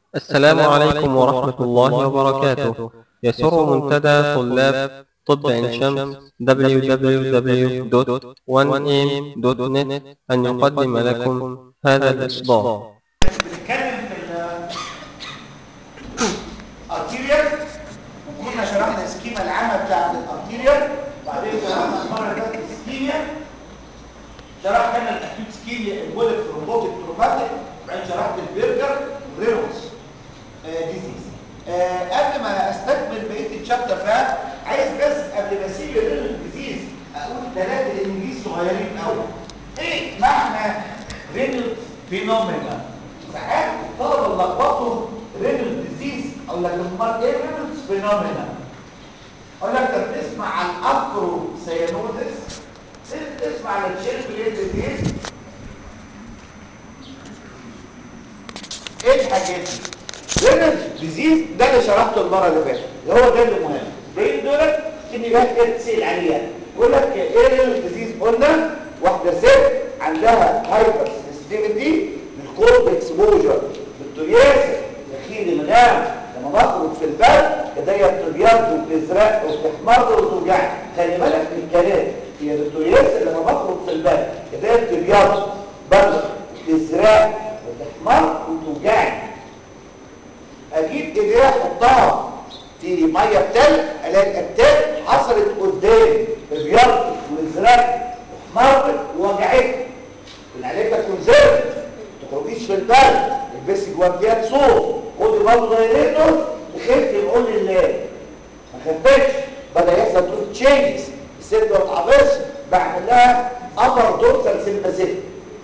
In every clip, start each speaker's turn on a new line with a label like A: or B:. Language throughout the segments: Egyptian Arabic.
A: السلام عليكم ورحمة الله وبركاته يسر منتدى طلاب طب عين شمس www.1am.net أن يقدم لكم هذا الإصدار
B: بنتكلم في الارتيريال وكنا شرحنا السكيما العامه بتاعت الارتيريال وبعدين شرحنا المره اللي فاتت السكيميا شرحت انا الاكيوت سكيميا البوليك ثرومبوتيك تروماتيك وبعدين شرحت البرجر رينوس ديزيز قبل ما استكمل بقيه الشابتر فات عايز بس قبل ما اسيب الرينوس ديزيز اقول ثلاثه انجليزي صغيرين قوي ايه معنى رينوس فينومينا ساعات الطلبه لخبطوا رينوس ديزيز اقول لك امال ايه رينوس فينومينا اقول لك طب تسمع عن اكرو سيانوزس تسمع عن الشيرف ديزيز ايه الحاجات دي رينال ديزيز ده اللي شرحته المره اللي فاتت هو ده اللي مهم برين دولت ان جهات كده تسال عليها يقول لك ايه رينال ديزيز قلنا واحده ست عندها هايبر سنسيتيفيتي للكولد اكسبوجر بالترياس دخيل الغام لما بخرج في البرد ايديا بتبيض وبتزرق وبتحمر وتوجعني خلي بالك من الكلام هي الترياس لما بخرج في البرد ايديا بتبيض برد وبتزرق وتحمر وتوجعني اجيب ايديا احطها في ميه بتلج الاقي التلج حصلت قدامي ابيض وازرق وحمرت ووجعتني عليك تكون زرت ما تخرجيش في البرد البسي جوانتيات صوت خدي برضه دايريتور تخف بقول لله ما خفتش بدا يحصل تو تشينجز الست ما بتعبرش بعمل لها ابر دورسال سيمباسيك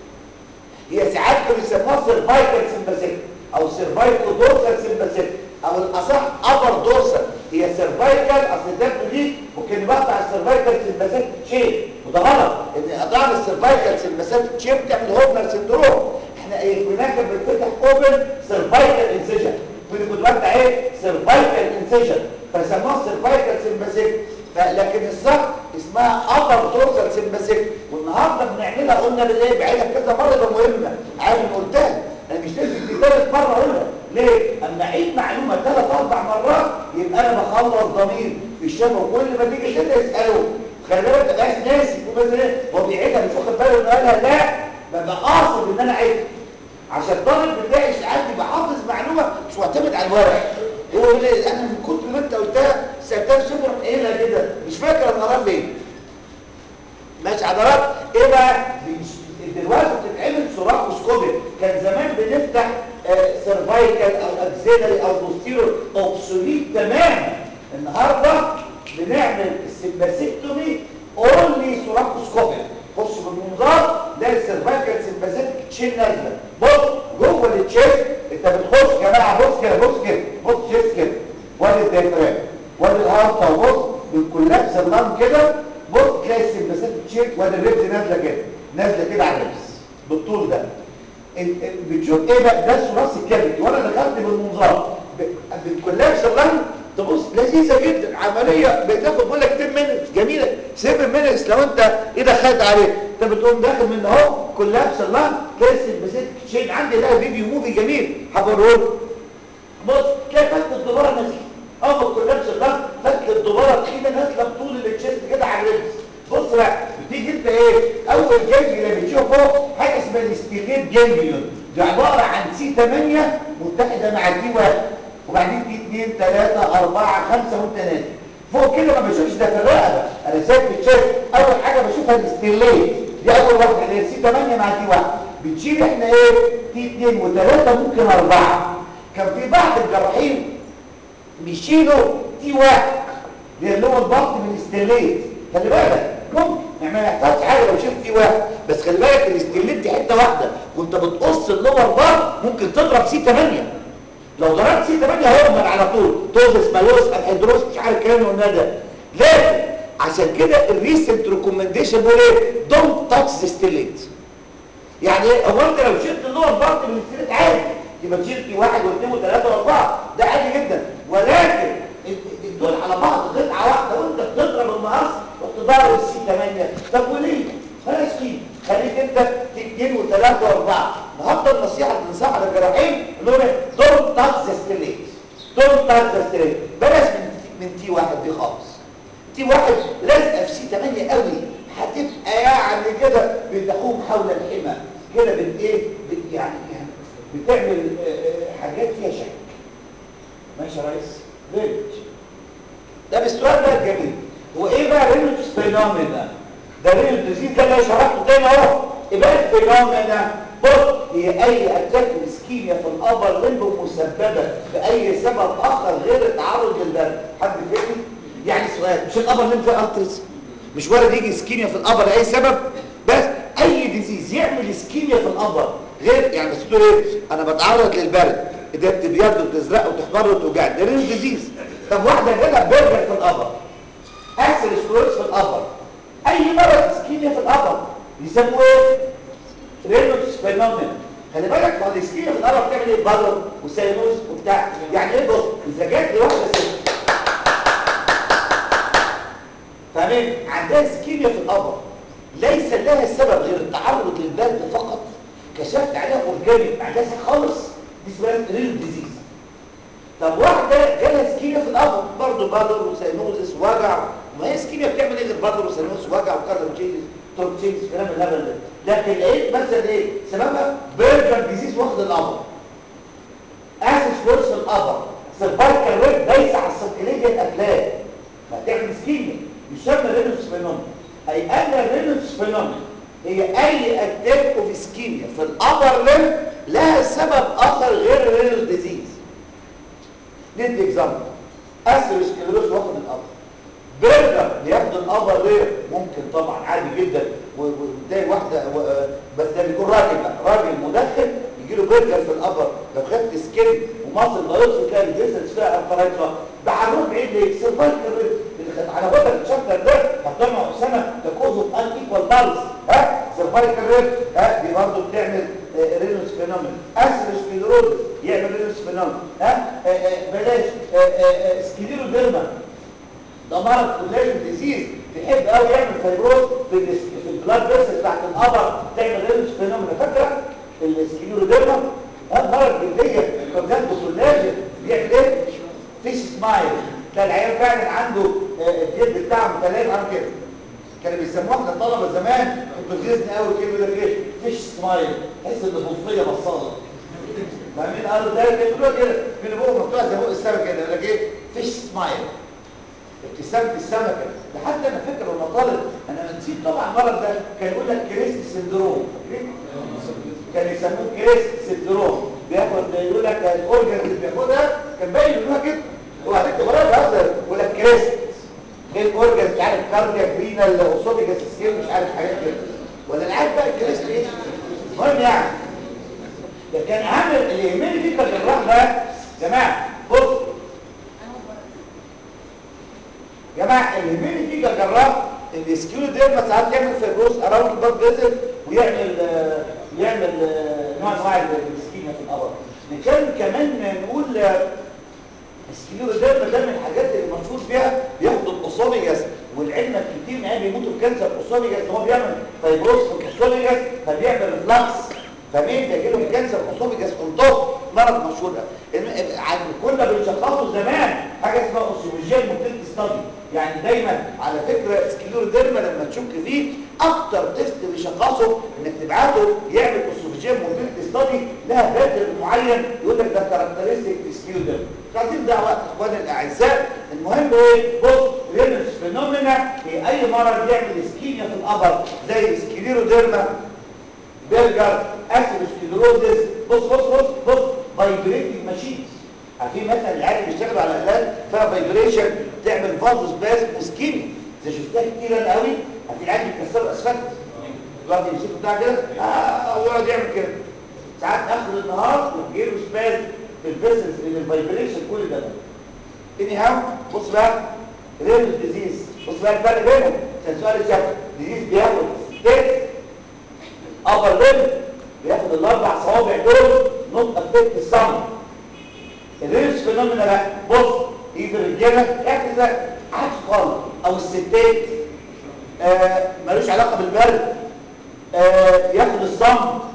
B: هي ساعات كانوا يسموها سيرفايكال سيمباسيك او سيرفايكال دورسال سيمباسيك او الاصح ابر دورسال هي سيرفايكال اصل ده دي ممكن بقطع السيرفايكال سيمباسيك شيء وده غلط ان اضاع السيرفايكال سيمباسيك شيء بتعمل هوبلر سندروم احنا هناك بنفتح اوبن سيرفايكال انسيجن ودي كنت بفتح ايه سيرفايكال انسيجن فسموها سيرفايكال سيمباسيك لكن الصح اسمها ابر دورسال سيمباسيك والنهارده بنعملها قلنا بالليل بعيدها كذا مره ده مهمه عارف انا قلتها انا مش لازم دي ثالث مره اقولها ليه اما اعيد معلومه ثلاث اربع مرات يبقى انا بخلص ضمير في الشبه وكل ما تيجي كده اساله خلي بالك ما تبقاش ناسي ومثلا هو بيعيدها مش واخد باله انه قالها لا ببقى قاصد ان انا اعيدها عشان الطالب بتاعي ساعات يبقى حافظ معلومه مش معتمد على الورق هو يقول لي انا من كتر ما انت قلتها سالتها شبر قايلها كده مش فاكر انا قرات فين ماشي حضرات ايه بقى دلوقتي بتتعمل سوراكوسكوبي كان زمان بنفتح سيرفايكال او اكسيلري او بوستيرور اوبسوليت تماما النهارده بنعمل السمباسيكتومي اونلي سوراكوسكوبي خش بالمنظار ده السيرفايكال سمباسيك تشيل نازله بص جوه التشيست انت بتخش يا جماعه بص كده بص كده بص تشيست كده وادي الديافرام وادي الهارت بص بالكولابس اللام كده بص تلاقي السمباسيك تشيل وادي الريبس نازله كده نازله كده على الريبس بالطول ده بتشوف ايه بقى ده الثلاث الكبدي وانا دخلت بالمنظار بالكولابس اللام تبص لذيذه جدا عمليه بتاخد بقول لك 10 مينتس جميله 7 مينتس لو انت ايه دخلت عليه انت بتقوم داخل من اهو كولابس الله كاسر بسيت شيء عندي ده فيديو موفي جميل هبوريه بص تلاقي فتله الدباره نازله اهو كولابس الله فتله الدباره تخينه نازله بطول التشيست كده على الرجل بص بقى بتيجي انت ايه اول جنجل اللي بتشوفه حاجه اسمها الاستيليت جنجليون دي عباره عن سي 8 متحده مع تي 1 وبعدين في 2 3 4 5 وانت نازل فوق كده ما بشوفش ده في الرقبه انا سايب في الشيست اول حاجه بشوفها الاستيليت دي اول واحده اللي هي سي 8 مع تي 1 بتشيل احنا ايه تي 2 و3 ممكن 4 كان في بعض الجراحين بيشيلوا تي 1 اللي هو الضغط من الاستيليت خلي بالك ممكن يعني ما يحتاجش حاجه لو شلت تي 1 بس خلي بالك الاستيليت دي حته واحده وانت بتقص اللور بار ممكن تضرب سي 8 لو ضربت سي 8 هيرمل على طول توزس مالوس الهيدروس مش عارف الكلام اللي قلناه ده لكن عشان كده الريسنت ريكومنديشن بيقول ايه دونت تاتش ذا ستيليت يعني ايه هو انت لو شلت اللور بارت من الستيليت عادي يبقى تشيل في واحد واثنين وثلاثه واربعه ده عادي جدا ولكن دول على بعض قطعه واحده وانت بتضرب المقص وتضرب السي 8 طب وليه؟ بلاش فيه خليك انت اثنين وثلاثه واربعه النهارده النصيحه اللي بننصحها للجراحين انهم دونت تاتش ذا ستيليت دونت تاتش ذا ستيليت بلاش من من تي واحد دي خالص تي واحد لازقه في سي 8 قوي هتبقى يعني كده بتحوم حول الحمى كده بت ايه بت يعني يعني بتعمل آه، آه، حاجات فيها شك ماشي يا ريس ليه ده السؤال بقى الجميل هو ايه بقى رينوس فينومينا ده رينوس ديزيز ده اللي شرحته تاني اهو يبقى الفينومينا بص هي اي اتاك اسكيميا في الابر لمب مسببه باي سبب اخر غير التعرض للبرد حد فهمني يعني سؤال مش الابر لمب فيه ارترز مش وارد يجي اسكيميا في الابر لاي سبب بس اي ديزيز يعمل اسكيميا في الابر غير يعني بس تقول ايه انا بتعرض للبرد ايديها بتبيض وتزرق وتحمر وتوجعني ده رينوس ديزيز طب واحده جالها برجر في الابر اكسل سكلوز في الابر اي مرض اسكيميا في الابر يسموه ايه رينوس فينومين خلي بالك ما الاسكيميا في الابر بتعمل ايه بلر وسينوز وبتاع يعني ايه بص اذا جات لي واحده ست فاهمين عندها اسكيميا في الابر ليس لها سبب غير التعرض للبرد فقط كشفت عليها اورجانيك ما عندهاش خالص دي اسمها ريل ديزيز طب واحده جالها اسكيميا في الابر برضه بلر وسينوزس وجع ما هي اسكيميا بتعمل ايه غير بلر وسينوزس وجع وكذا تشينجز توب تشينجز كلام الهبل ده لكن لقيت مثلا ايه سببها برجر ديزيز واخد الابر اسس فورس في الابر سيرفايكال ريت دايسه على السيركليجيا الافلام فهتعمل اسكيميا يسمى رينوس فينومين اي ان الرينوس فينومين هي اي اتاك اوف اسكيميا في الابر ليم لها سبب اخر غير الرينوس ديزيز ندي اكزامبل اسيروسكليروس واخد الابر برجر بياخد الابر ليه ممكن طبعا عادي جدا وتلاقي واحده و- بس ده بيكون راجل بقى راجل مدخن يجي له برجر في الابر لو خدت سكين ومصل بيض تلاقي الجسد فيها انفرايتها ده هنروح بعيد ليه سيرفايكال ريت على وضع الشابتر ده هتطلع اسامه تكوز اوف ان ايكوال بالز ها سيرفايكال ريت ها دي برضه بتعمل آه، رينوس فينومين اسيروسكليروز يعمل رينوس فينومين ها آه، آه، بلاش آه، آه، آه، سكليروديرما ده مرض كولاجين ديزيز بيحب قوي يعمل فيبروز في ال في البلاد فيسل بتاعت القبر تعمل رينوس فينومينا فاكره السكليروديرما ده مرض جلديه كان بياخده كولاجين بيعمل ايه فيش سمايل ده العيال فعلا عنده آه، الجلد بتاعه متلائم عامل كده كانوا بيسموها احنا الطلبه زمان كنت بتغيظني قوي كده يقول لك ايه فيش سمايل تحس ان بوفيه بصاله فاهمين قالوا ده بيقولوا كده من بوق مفتوح زي بوق السمكه كده يقول لك ايه فيش سمايل ابتسامه السمكه لحد انا فاكر وانا طالب انا نسيت طبعا المرض ده كان يقول لك كريست سندروم كان يسموه كريست سندروم بياخد يقول لك الاورجنز اللي بياخدها كان باين يقولها كده وبعدين ولا بهزر يقول لك كريست ايه الاورجنز مش عارف كاردياك رينال اوسوفيجاس سكيل مش عارف حاجات كده ولا انا عارف بقى الكريست ايه المهم يعني ده كان اهم اللي يهمني فيه كان الراح ده جماعه بص جماعه اللي يهمني فيه كجراح السكيول ديرما ساعات يعمل فيبروس اراوند البلاد فيزل ويعمل آه، يعمل آه، نوع انواع السكيميا في القبر كان كمان نقول السكيول ديرما ده من الحاجات اللي مشهور بيها بياخد الاوسوفيجاس والعلم كتير من العيال بيموتوا بكانسر الاوسوفيجاس هو بيعمل فيبروس في الاوسوفيجاس فبيعمل ريفلاكس فمين ده له كانسر الاوسوفيجاس اون توب مرض مشهور ده الم- عن- كنا بنشخصه زمان حاجه اسمها اوسوفيجيال موتيلتي ستادي يعني دايما على فكره سكيلور ديرما لما تشك فيه اكتر تيست بيشخصه انك تبعته يعمل اوسوفيجيال موتيلتي ستادي لها باترن معين يقول لك ده كاركترستيك في سكيلور ديرما مش عايزين دعوه اخواني الاعزاء المهم ايه بص رينس فينومينا هي اي مرض يعمل اسكيميا في القبر زي سكليروديرما برجر اسيروسكليروزس بص بص بص بص فايبريتنج ماشينز عارفين مثلا العيال اللي بيشتغلوا على الات فيها فايبريشن تعمل فازوس باس وسكيمي زي شفتها كتير انا قوي هتلاقي العيال بيكسروا اسفلت الواحد يمسكه بتاع كده اه ويقعد يعمل كده ساعات اخر النهار ويجيله سباز في الفيسلز من الفايبريشن كل ده اني هاو بص بقى رينوس ديزيز بص بقى الفرق بينهم عشان سؤال الشفوي ديزيز بياخد ستيت ابر ليم بياخد الاربع صوابع دول نوت افكت السم الرينوس فينومينا بقى بص يجي الرجاله يعمل ازاي عكس خالص او الستات آه ملوش علاقه بالبرد آه ياخد الصم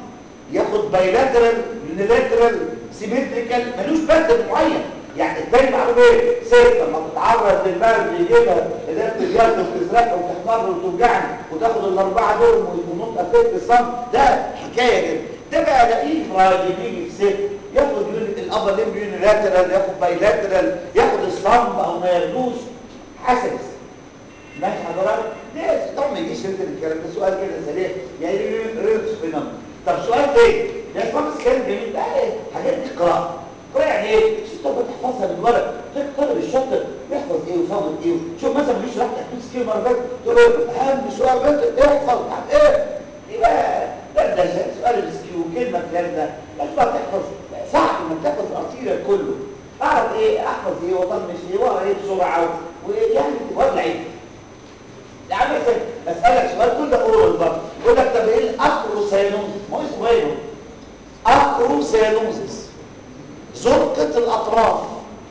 B: ياخد بايلاترال يونيلاترال سيمتريكال ملوش باترن معين يعني التاني معلوم ايه سيف لما تتعرض للبرد يجيبها اذا اليد وتزرق وتحمر وتوجعني وتاخد الاربعه دول ونط افكت الصم ده حكايه كده ده بقى الاقيه راجل يجي في سيف ياخد الابر ليمب يونيلاترال ياخد بايلاترال ياخد الصم او ما ياخدوش حسب ماشي حضرتك ليه طبعا ما يجيش انت الكلام ده سؤال كده سريع يعني ريلز فينومين طب سؤال تاني ده اسمه كلام جميل ده ايه حاجات دي قراءه قراءه يعني ايه مش انت بتحفظها من ورق تختار الشاطر يحفظ ايه ويفوت ايه شوف مثلا مفيش راح تحفظ كتير مره فاتت تقول له اهم سؤال بس احفظ ايه يبقى ده ده سؤال السكيو كلمه كلام ده لازم تحفظ صعب انك تحفظ الارتيريال كله اعرف ايه احفظ ايه واطنش ايه واقرا ايه بسرعه ويعني تبقى لعيب يعني مثلا اسالك سؤال كل ده اورال برضه يقول لك طب ايه الاكروسيانوزس ما هو اسمه ايه اكروسيانوزس زرقه الاطراف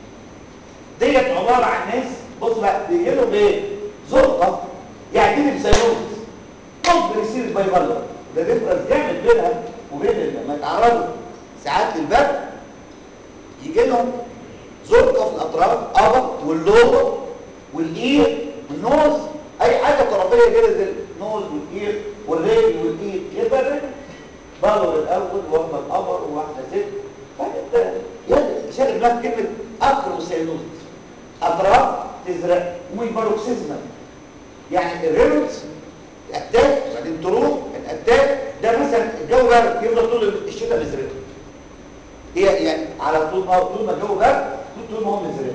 B: ديت عباره عن ناس بص بقى بيجي لهم ايه زرقه يعني دي سيانوزس ممكن يصير بايبرلر ده ديفرنس جامد بينها وبين لما يتعرضوا ساعات للبرد يجي لهم زرقه في الاطراف ابر واللور والاير والنوز اي حاجه طرفيه كده زي النوز والاير والرجل والايد يبقى الرجل بالغ الاول واحده القمر وواحده ست فانت يعني شغل بقى كلمه اكروسينوز اطراف تزرق وباروكسيزما يعني الرينولدز الاتاك بعدين تروح الاتاك ده مثلا الجو برد يفضل طول الشتاء مزرق هي يعني على طول ما طول ما الجو برد طول ما هو مزرق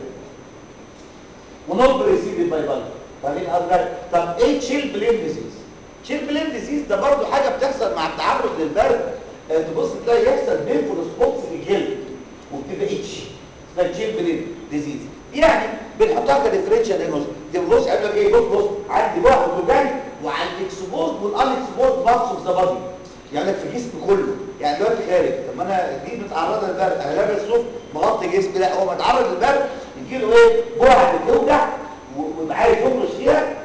B: ونوت بريسيدد باي بالغ فاهمين قصدي طب ايه تشيل بلين ديزيز تشيل بلين ديزيز ده برضو حاجه بتحصل مع التعرض للبرد آه تبص تلاقي يحصل بينفول سبوتس في الجلد وبتبقى اتش اسمها تشيل بلين ديزيز يعني بنحطها كديفرنشال دياجنوز دي بص قال لك ايه بص بص عندي واحد وجاي وعلى الاكسبوز والانكسبوز بارتس اوف ذا بادي يعني في الجسم كله يعني دلوقتي خارج طب ما انا دي متعرضه للبرد انا لابس صوف مغطي جسمي لا هو متعرض للبرد يجي له ايه بعد بتوجع ويبقى عايز يخرج فيها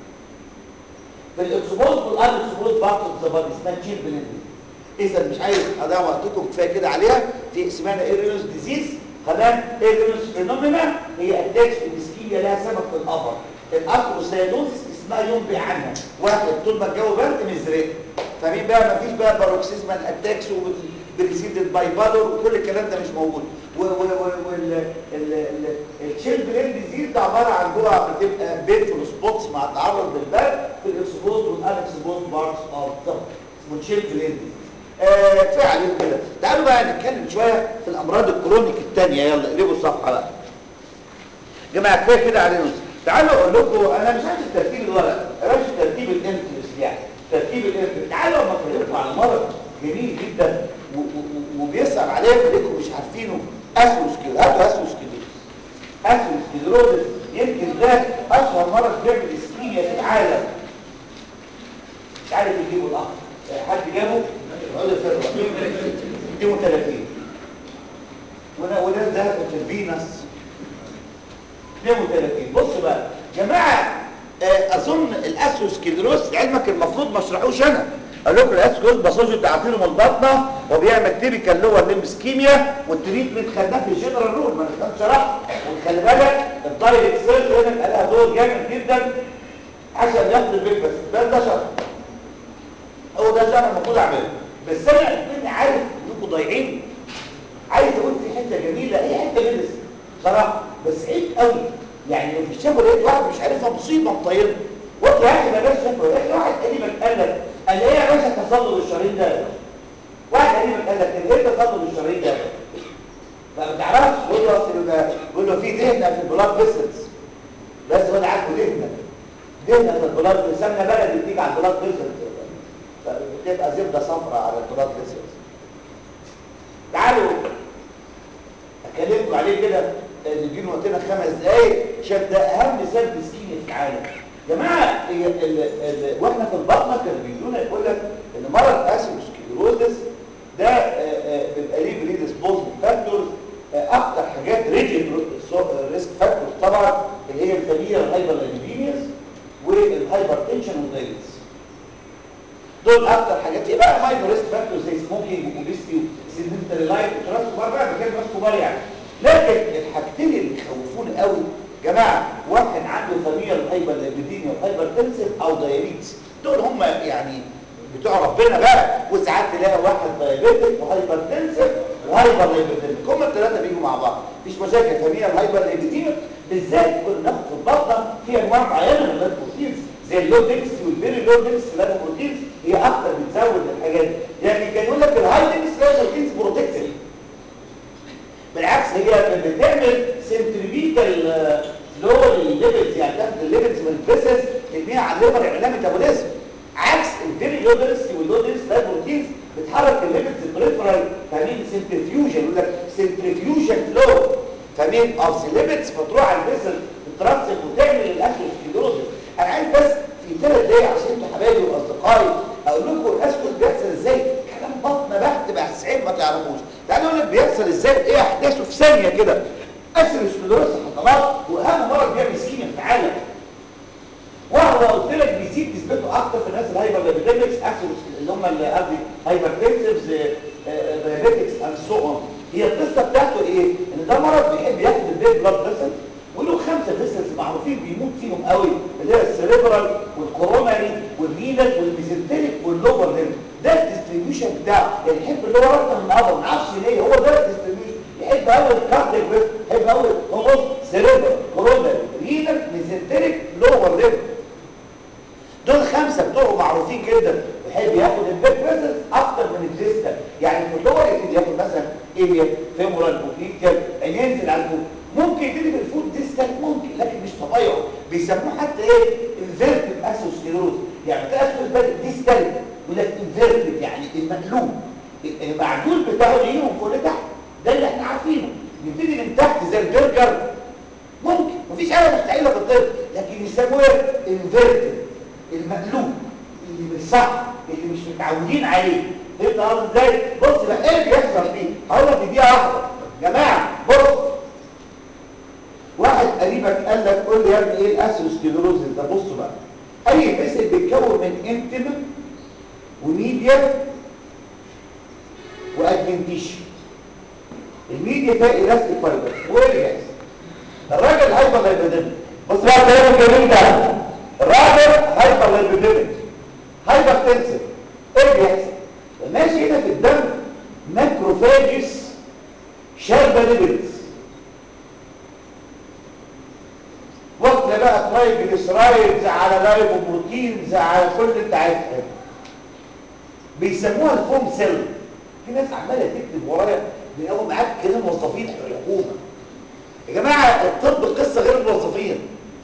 B: في الاكسبوز والاكسبوز بارت اوف ذا بادي اسمها تشيل بلند اذا مش عايز اضيع وقتكم كفايه كده عليها في اسمها ايرينوس ديزيز خلاها ايرينوس فينومينا هي اتاكس الاسكيميا لها سبب في القبر الاكروسيانوزس اسمها ينبئ عنها واحد طول ما الجو برد مزرق فاهمين بقى مفيش بقى باروكسيزمال اتاكس بريسيدد باي بالور وكل الكلام ده مش موجود والتشيل بلين ديزيز ده عباره عن جوع بتبقى بينفول سبوتس مع التعرض للبرد في الاكسبوز والانكسبوز بارتس اوف ذا اسمه تشيل بلين ديزيز آه كفايه عليهم كده تعالوا بقى نتكلم شويه في الامراض الكرونيك الثانيه يلا اقلبوا الصفحه بقى يا جماعه كفايه كده علينا تعالوا اقول لكم انا مش عايز ترتيب الورق انا عايز ترتيب الانترس يعني ترتيب الانترس تعالوا اما اتكلمت على مرض جميل جدا وبيصعب عليكم انكم مش عارفينه اسوسكيلوز هاتوا اسوسكيلوز اسوسكيلوز يمكن ده اشهر مرض بيعمل اسكيميا في العالم مش عارف يجيبوا الاخر حد جابه يقعدوا يفرقوا 32 وده وده ده في الفينس 32 بص بقى جماعه اظن الاسوسكيلوز علمك المفروض ما اشرحوش انا قال لكم الاسكوز باسوجي انتوا عارفينه من البطنه وبيعمل تيبيكال لور ليمب اسكيميا والتريتمنت خدناه في الجنرال رول ما انا كنت شرحت وخلي بالك الدايركت سيرج هنا بقى لها دور جامد جدا عشان ياخد البيت بس ده ده شرح هو ده شرح المفروض اعمله بس انا مني عارف انكم ضايعين عايز اقول في حته جميله اي حته جلس صراحه بس عيب قوي يعني لو في الشافه لقيت واحد مش عارفها مصيبه مطيره وانت يا اخي بلاش شافه يا اخي واحد قريبك قال لك قال ايه يا باشا تصلب الشرايين ده واحد قريبك قال لك ايه تصلب الشرايين ده فما تعرفش يقول له اصل يقول له في دهنه في البلاد فيسلز بس هو عارفه دهنه دهنه في البلاد سمنه بلدي بتيجي على البلاد فيسلز بتبقى زبده صفراء على البلاد فيسلز تعالوا اكلمكم عليه كده نديله وقتنا خمس دقايق عشان ده اهم سبب سكيني في العالم يا جماعه واحنا في البطنه كانوا بيقولوا يقول لك ان مرض اسيروسكليروزس ده بيبقى ليه بريدسبوزنج فاكتورز اكتر حاجات ريجن ريسك فاكتورز طبعا اللي هي الفاميليا الهايبر ليبيديميز والهايبر تنشن والدايبيتس دول دول اكتر حاجات في بقى ماينور ريسك فاكتور زي سموكينج وموبيستي وسيدنتري لايف وتراست كبار بقى مكان ناس كبار يعني لكن الحاجتين اللي يخوفوني قوي جماعه واحد عنده فاميليا هايبر ليبيديميا وهايبر تنسف او دايابيتس دول هم يعني بتوع ربنا بقى وساعات تلاقي واحد دايابيتك وهايبر تنسف وهايبر ليبيديميك هم الثلاثه بيجوا مع بعض مفيش مشاكل فاميليا الهايبر ليبيديميا بالذات كنا بناخد في البطنه في انواع معينه من البروتينز زي اللو دنسيتي والفيري لو دنسيتي بروتينز هي اكتر بتزود الحاجات دي يعني كان يقول لك الهاي دنسيتي بروتينز بروتكتيف بالعكس هي بتعمل سنتريبيكال اللي هو الليبلز يعني تاخد الليبلز من الفيسز ترميها على الليبر يعمل لها ميتابوليزم عكس الفيري لو دنسيتي واللو دنسيتي بروتينز بتحرك الليبلز البريفرال فاهمين سنترفيوجن يقول لك سنترفيوجن فلو فاهمين اوف ذا ليبلز فتروح على الفيسل تترسب وتعمل الاثيروسكليروزس انا عايز بس في ثلاث دقايق عشان انتوا حبايبي واصدقائي اقول لكم الاسكت بيحصل ازاي كلام بطن بحت بس عيب ما تعرفوش تعالوا اقول لك بيحصل ازاي ايه احداثه في ثانيه كده اثيروسكليروزس حضرات واهم مرض بيعمل سكيميا في العالم وهو قلت لك بيزيد نسبته اكتر في الناس الهايبر دايابيتكس اللي هم اللي قصدي هايبر تنسفز دايابيتكس اند سو اون هي القصه بتاعته ايه ان ده مرض بيحب ياخد البيت بلاد فيسل وله خمسه فيسلز معروفين بيموت فيهم قوي اللي هي السيريبرال والكوروناري والرينال والميزنتريك واللور ليم ده الديستريبيوشن بتاعه يعني يحب اللي هو اكتر من اول ما اعرفش ليه هو ده الديستريبيوشن يحب اول كارديك بس يحب اول هو سيريبرال كوروناري رينال ميزنتريك لور ليم دول خمسه بتوعه معروفين جدا يحب ياخد البيت فيسلز اكتر من الديستال يعني في اللور يبتدي ياخد مثلا ايبيا فيمورال بوبليكال ينزل على الفوق ممكن يبتدي بالفوت ديستال ممكن لكن مش طبيعي بيسموه حتى ايه انفيرتد اسوسكليروز يعني تلاقي اسوس ديستال يقول لك انفيرتد يعني المقلوب المعدول بتاعه يجي من فوق لتحت ده اللي احنا عارفينه يبتدي من تحت زي البرجر ممكن مفيش حاجه مستحيله في الطب لكن يسموه انفيرتد المقلوب اللي مش صح اللي مش متعودين عليه فهمت قصدي ازاي بص بقى ايه اللي بيحصل فيه هقول لك دقيقه واحده جماعه بص واحد قريبك قال لك قول لي يا ابني ايه الاسوسكليروزس ده بصوا بقى اي فيسل بيتكون من انتما وميديا وادفنتيشن الميديا فيها الاستيك فايبر وايه الراجل هايبر لايبيديميك بص بقى الكلام الجميل ده الراجل هايبر لايبيديميك هايبر تنسف ايه اللي بيحصل ماشي هنا في الدم ماكروفاجس شاربه ليبلز وقت بقى ترايجليسرايدز على لايبوبروتينز على كل اللي انت عايزها بيسموها الفوم سيل في ناس عماله تكتب ورايا بيقوم معاك كده موظفين الحكومه يا جماعه الطب قصه غير الموظفين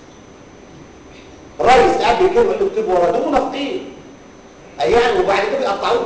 B: الرئيس قاعد بيكتب يقول له اكتب ورا دول منافقين يعني وبعد كده بيقطعوه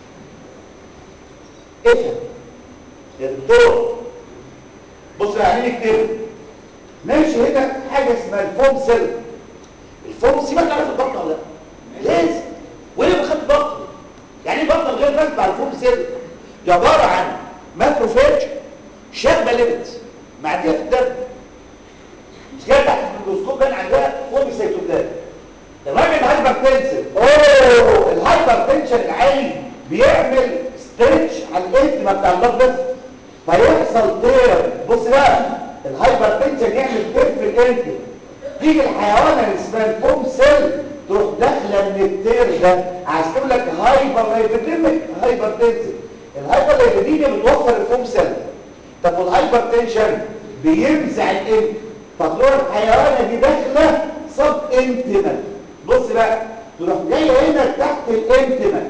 B: افهم يا دكتور بص يعني اكتب ماشي هنا حاجه اسمها الفوم سيل الفوم سيبك عارف الضغط ولا لا لازم وليه بخد ضغط يعني ايه ضغط غير راكب على الفوم سيل دي عباره عن ماكروفاج شابه ليبت معديه في الدم مش كده تحت الميكروسكوب بان عندها فوم سيتوبلازم الراجل هايبر تنشن اوه الهايبر تنشن العالي بيعمل ستريتش على الانتما بتاع البلد بس فيحصل تير بص بقى الهايبر تنشن يعمل تير في الانتما تيجي الحيوان اللي اسمها الفوم سيل تروح داخله من التير ده عشان تقول لك هايبر لايبيديميك هايبر تنشن الهايبر لايبيديميا بتوفر الفوم سيل طب والهايبر تنشن بيمزع الانتما طب لو الحيوانه دي داخله صب انتما بص بقى تروح جايه هنا تحت الانتما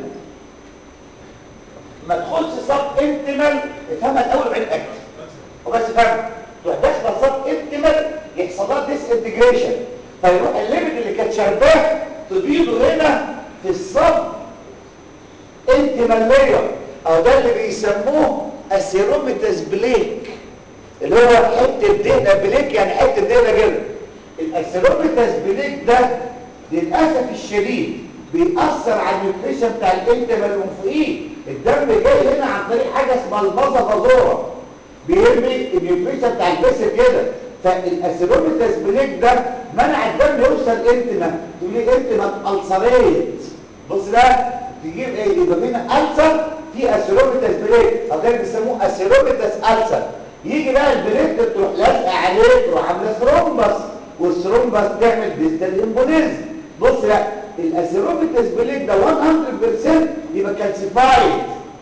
B: ما تدخلش صب انتمال افهمها الاول بعدين اكل وبس فهم تروح داخله صب انتمال يحصل لها ديس انتجريشن فيروح الليمت اللي كانت شرباه تبيضه هنا في الصب انتماليه او ده اللي بيسموه اسيروميتاس بليك اللي هو حته دهنه بليك يعني حته دهنه كده الاسيروميتاس بليك ده للاسف الشديد بيأثر على النيوتريشن بتاع الانتما اللي فوقيه الدم جاي هنا عن طريق حاجه اسمها البازافازورا بيرمي النيوتريشن بتاع الجسم كده فالاسيروميتاس بليك ده منع الدم يوصل انتما تقول لي انتما السريت بص ده تجيب ايه يبقى هنا ألسر في اسيروميتاس بليت او ده بيسموه اسيروميتاس ألسر يجي بقى البليت تروح لازقه عليه تروح عامله ثرومبس والثرومبس تعمل ديستال امبوليزم بص بقى الاسيروميتاس بليت ده 100% يبقى كالسيفايد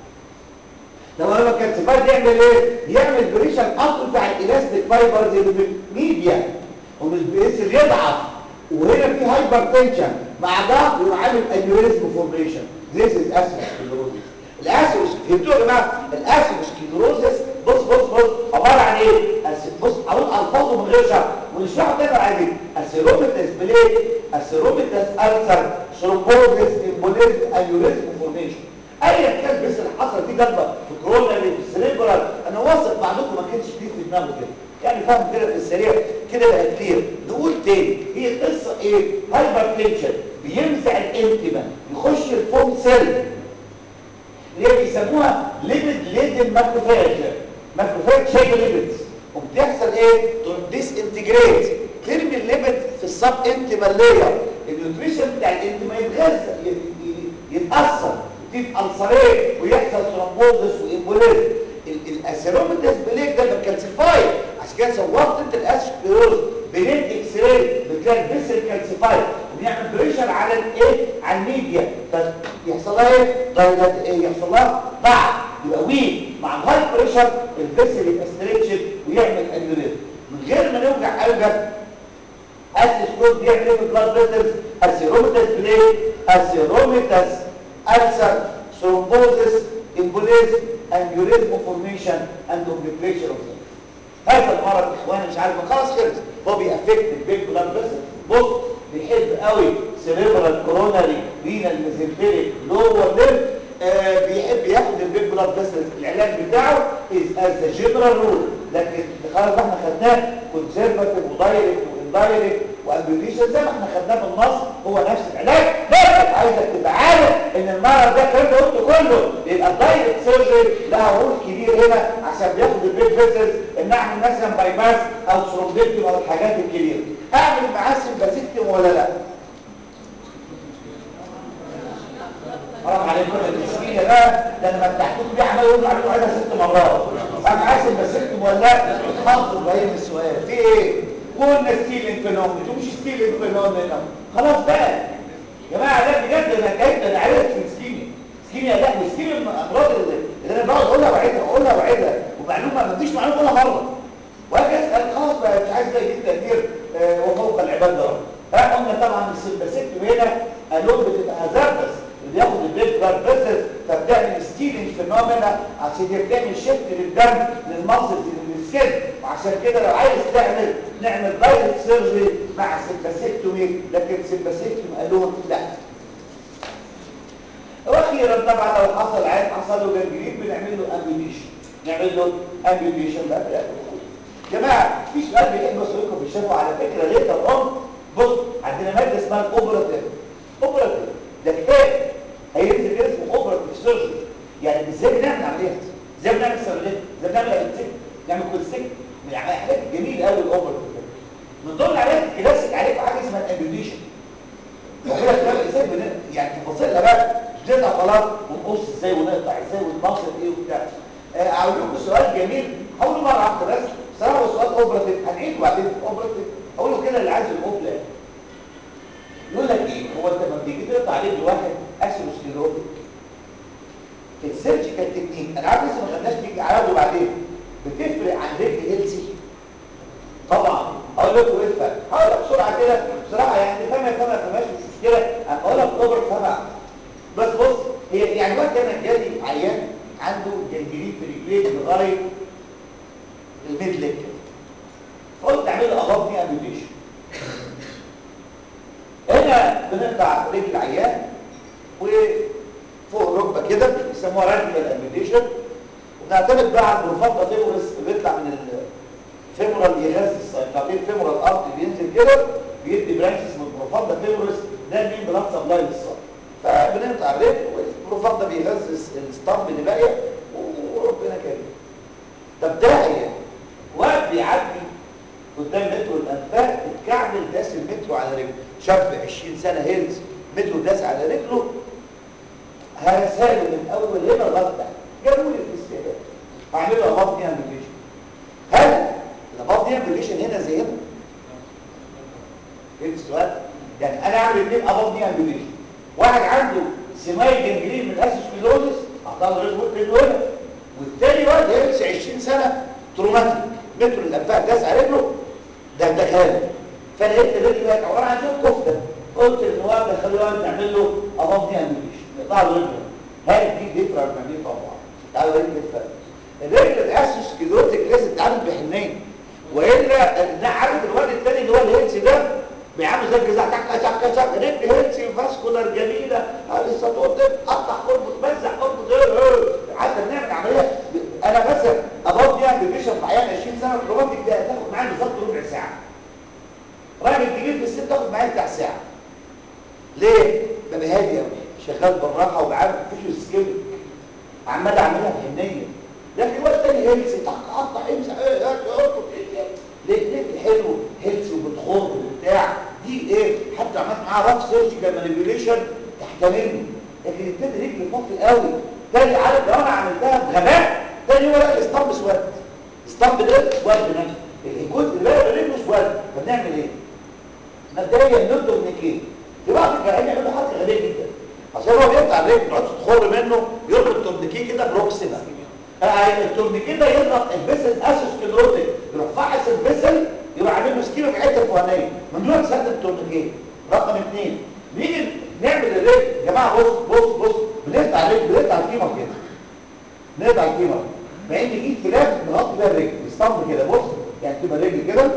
B: طب لما كالسيفايد يعمل ايه يعمل بريشر اصل بتاع الالاستيك فايبرز اللي في الميديا ومش بيصير يضعف وهنا في هايبر تنشن مع ده يبقى عامل انيوريزم فورميشن ذيس از اسيروسكليروزيس الاسيروس فهمتوا يا جماعه الاسيروسكليروزيس بص بص بص عباره عن ايه أس- بص اقول الفاظه من غير شرح ونشرحه تاني عادي اسيروميتاس بليت اسيروميتاس السر ثرومبوزيس امبوليزم انيوريزم فورميشن ايا كان بس اللي حصل دي جنبه في كورونا اللي في السريبرال انا واثق بعضكم ما كانش كتير في دماغه كده يعني فاهم كده في السريع كده بقى كتير نقول تاني هي قصه ايه هايبر تنشن بينزع الانتما يخش الفوم سيل اللي هي بيسموها ليبيد ليدن ماكروفاج ماكروفاج شايل ليبيدز وبتحصل ايه تروح ديس انتجريت ترمي الليبيد في السب انتما لاير النيوتريشن بتاع الانتما يتغذى ي- ي- يتاثر يضيف السريه ويحصل ثرومبوزس وامبوليزم الاسيروميتاس بليك ده بالكالسيفاي عشان كده صورت انت الاسكليروز بليك اكس راي بتلاقي الفيسل كالسيفاي وبيعمل بريشر على الايه على الميديا فيحصل لها ايه درجه ايه يحصل لها ضعف يبقى ويك مع الهاي بريشر الفيسل يبقى ستريتشد ويعمل انيوريزم من غير ما نوجع قلبك اسيسكوز بيعمل ايه في البلاد فيسلز اسيروميتاس بليك اسيروميتاس ألسر ثرومبوزس امبوليزم انيوريزم فورميشن اند اوبليتريشن اوف هذا المرض اخواني مش عارف خلاص خلص هو بيأفكت البيج بلاد فيسل بص بيحب قوي سيريبرال كوروناري رينال ميزنتريك لور ليم آه بيحب ياخد البيج بلاد فيسل العلاج بتاعه از از جنرال رول لكن خلاص احنا خدناه كونسرفاتيف ودايركت واندايركت وامبيوتيشن زي ما احنا خدناه في النص هو نفس العلاج لكن عايزك تبقى عارف ان المرض ده الكلام ده قلته كله يبقى الدايركت سيرجري لها رول كبير هنا عشان بياخد البيج فيسلز ان اعمل مثلا باي باس او ثرومبكتوم او الحاجات الكبيره اعمل معاه سمباسيكتوم ولا لا حرام عليكم المسكينه بقى ده انا فتحتكم بيه عمال يقول عليكم عيدها ست مرات انا عايز سمباسيكتوم ولا لا حافظ باين السؤال في ايه قلنا ستيل انفينومين مش ستيل انفينومين خلاص بقى يا جماعه ده بجد انا جاي انا عارف في سكيمي سكيمي لا وسكيمي من الامراض اللي اللي انا بقعد اقولها واعيدها اقولها واعيدها ومعلومه ما فيش معلومه اقولها مره واجي اسال خلاص بقى مش عايز بقى يجيب تقدير آه وفوق العباد ده ها قلنا طبعا السمباسيكتوم هنا قالوا بتبقى هازاردس اللي بياخد البيت بلاد فيسل فبتعمل ستيلنج فينومينا عشان هي بتعمل شيفت للدم للمصل للسكن وعشان كده لو عايز تعمل نعمل دايركت سيرجري مع سمباسيكتومي لكن سمباسيكتوم قال لهم لا واخيرا طبعا لو حصل عين حصل له جنجرين بنعمل له امبيوتيشن نعمل له امبيوتيشن بقى في الاخر جماعه في سؤال بيحب اسالكم في الشفا على فكره ليتر اون بص عندنا ماده اسمها الاوبراتيف اوبراتيف ده كتاب هينزل كده اسمه اوبراتيف سيرجري يعني ازاي بنعمل عمليات ازاي بنعمل سيرجري ازاي بنعمل ابتسك نعمل كولستيك من حاجات جميله قوي الاوبراتيف من ضمن العمليات الكلاسيك عليكم حاجه اسمها الامبيوتيشن وكده كمان ازاي بن... يعني تفاصيلها بقى جزء عضلات ونقص ازاي ونقطع ازاي ونبسط ايه وبتاع اقول لكم سؤال جميل هقوله مره واحده بس بصراحه هو سؤال اوبراتيف هنعيده بعدين في اوبراتيف هقوله كده اللي عايز الاوبلا يقول لك ايه هو انت لما بتيجي تقطع رجل واحد اسيروسكليروتيك في السيرجيكال تكنيك انا عارف لسه ما خدناش تيجي عرضه بعدين بتفرق عن رجل هيلسي طبعا اقول لكم ايه الفرق هقول لك بسرعه كده بصراحه يعني فاهمه فاهمه فماشي مش مشكله انا هقول لك اوبر فاهمه بس بص هي يعني وقت انا جالي عيان عنده جنجرين في رجليه لغايه الميد ليج قلت اعمل له ابطني امبيوتيشن هنا بنقطع رجل العيان وفوق الركبه كده بيسموها راديال امبيوتيشن وبنعتمد بقى على البروفاندا فيمورس اللي بيطلع من الفيمورال يغذي السايكاتين فيمورال ارت بينزل كده بيدي برانش اسمه البروفاندا فيمورس ده مين بلاد سبلاي للصدر فبنقطع الرجل والبروفاندا بيغذي الستامب اللي باقيه وربنا كريم طب ده ايه وقت بيعدي قدام مترو الانفاق الكعب داس المترو على رجله شاب 20 سنه هيلز مترو داس على رجله هرساله من اول هنا لغايه تحت جابوا لي في الاستقبال هعمل له اباف ني امبليكيشن هل الاباف ني امبليكيشن هنا زي هنا؟ ايه السؤال؟ يعني انا اعمل اثنين اباف ني امبليكيشن واحد عنده سمايل جنجرين من اسوسكلوزس اعطاه ريد هنا والتاني واحد هيمشي 20 سنه تروماتيك متر الانفاق داس على رجله ده ده خالد فانا لقيت الرجل بقت عباره عن شويه كفته قلت للنواب دخلوها نعمل له اباف ني امبليكيشن نقطع له رجله هل دي ديفرنت ما دي طبعا تعالوا ايه الديفرنت الرجل الاسوسكلوزك لازم تتعامل بحنيه والا عارف الواد الثاني اللي هو الهيلث ده بيعمل زي الجزاع تك تك تك رجل هيلثي فاسكولار جميله السطور تقطع قربه تمزع قربه حتى بنعمل عمليه انا مثلا ابوظ دي ابلكيشن في عيان 20 سنه الروبوتك ده هتاخد معايا بالظبط ربع ساعه راجل كبير في السن تاخد معايا بتاع ساعه ليه؟ ببقى هادي قوي شغال بالراحه وبعمل فيش سكيل عمال اعملها بحنيه لكن الوقت تاني هيلثي تك قطع امسح اربط ليه ليه حلو هيلثي وبتخر وبتاع دي ايه حتى عملت معاها رف سيرجيكال مانيبيوليشن تحتملني لكن التاني رجلي فاضي قوي تاني عارف لو انا عملتها بغباء تاني هو لا الاسطمب اسود الاسطمب ده اسود نفسه الجزء اللي بقى رجله اسود فبنعمل ايه؟ مبدئيا نبدا ونكين في بعض الجراحين يعملوا حركه غبيه جدا عشان هو بيقطع الرجل تقعد تخر منه يربط تورنيكيه كده بروكسيما التورنيكيه ده يضغط البسل اسوسكلروتيك يروح فحص البسل يبقى عامل له سكيمه في الحته الفوقانيه ممنوع تسدد التورنيكيه رقم اثنين نيجي نعمل الرجل يا جماعه بص بص بص بنقطع الرجل بنقطع الفيمر كده نقطع الفيمر مع ان ايد فلاس نغطي بيها الرجل اسطمب كده بص يعني تبقى الرجل كده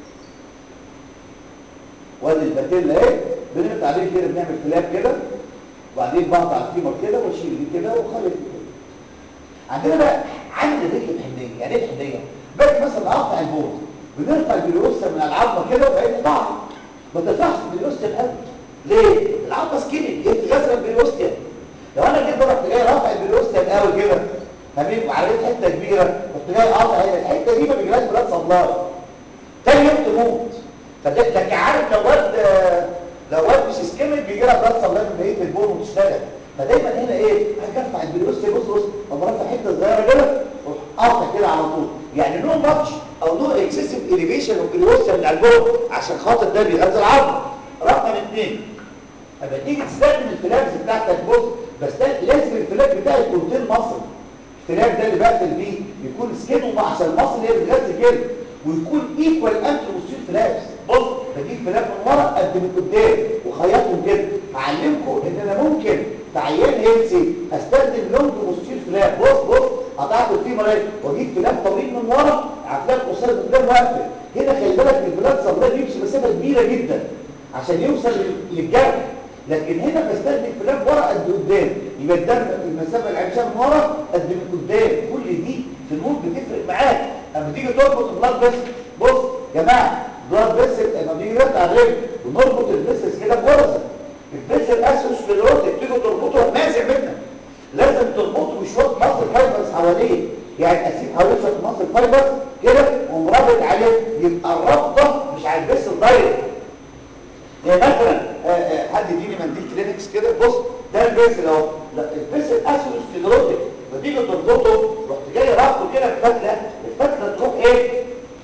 B: وادي الباتيلا اهي بنقطع عليه كده بنعمل فلاب كده وبعدين بقطع الفيمر كده واشيل دي كده واخلي دي كده عندنا بقى عند الرجل بحنيه يعني ايه بحنيه باجي مثلا اقطع البول بنرفع البليوسة من العظمه كده وبعدين نقطعها ما ترفعش البليوسة القلب ليه العظمه سكيني انت غسل البليوسة لو انا جيت رحت جاي رافع البليوسة القوي كده تمام وعليت حته كبيره كنت جاي قاطع هنا الحته دي ما بيجيلهاش بلاد صبلايه تاني يوم تموت لكن عارف لو واد لو واد مش اسكيميك بيجي لها بلاد صبلايه من بقيه البول وتشتغل فدايما هنا ايه هرفع البليوسة بص بص طب رافع حته صغيره كده قاطع كده على طول يعني نو ماتش او نو اكسسيف اليفيشن وبليوسة من البول عشان خاطر ده بيغذي العظم رقم اثنين لما تيجي تستخدم الفلاكس بتاعتك بص بس ده لازم الفلاك بتاعي يكون تين مصري الفلاك ده اللي بقفل بيه يكون سكين ومعسل المصل هي بتغذي كده ويكون ايكوال انت وستيل فلاكس بص بجيب فلاك من ورا قد من قدام وخيطهم كده هعلمكم ان انا ممكن في عيان هيلسي استخدم لونج وستيل فلاك بص بص قطعت الفيمر اهي واجيب فلاك طويل من ورا على فلاك قصير من قدام واقفل هنا خلي بالك الفلاك صبريه بيمشي مسافه كبيره جدا عشان يوصل للجرح لكن هنا بستخدم فلان ورا قد قدام يبقى الدم المسافه العكسيه من ورا قد من قدام كل دي في الموت بتفرق معاك اما تيجي تربط البلاد بس بص يا جماعه بلاد بس لما بنيجي نقطع الرجل ونربط البسس كده بورزه البس الاسوس في الروتك تيجي تربطه مازع منك لازم تربطه بشويه مصل فايبرز حواليه يعني اسيب حواليه شويه مصل فايبرز كده ومربط عليه يبقى الرابطه مش على البس الدايركت يعني مثلا آآ آآ حد يديني منديل كلينكس كده بص ده البيس اهو البيس الاسود سكلروتيك فتيجي تربطه رحت جاي رابطه كده بفتله الفتله تروح ايه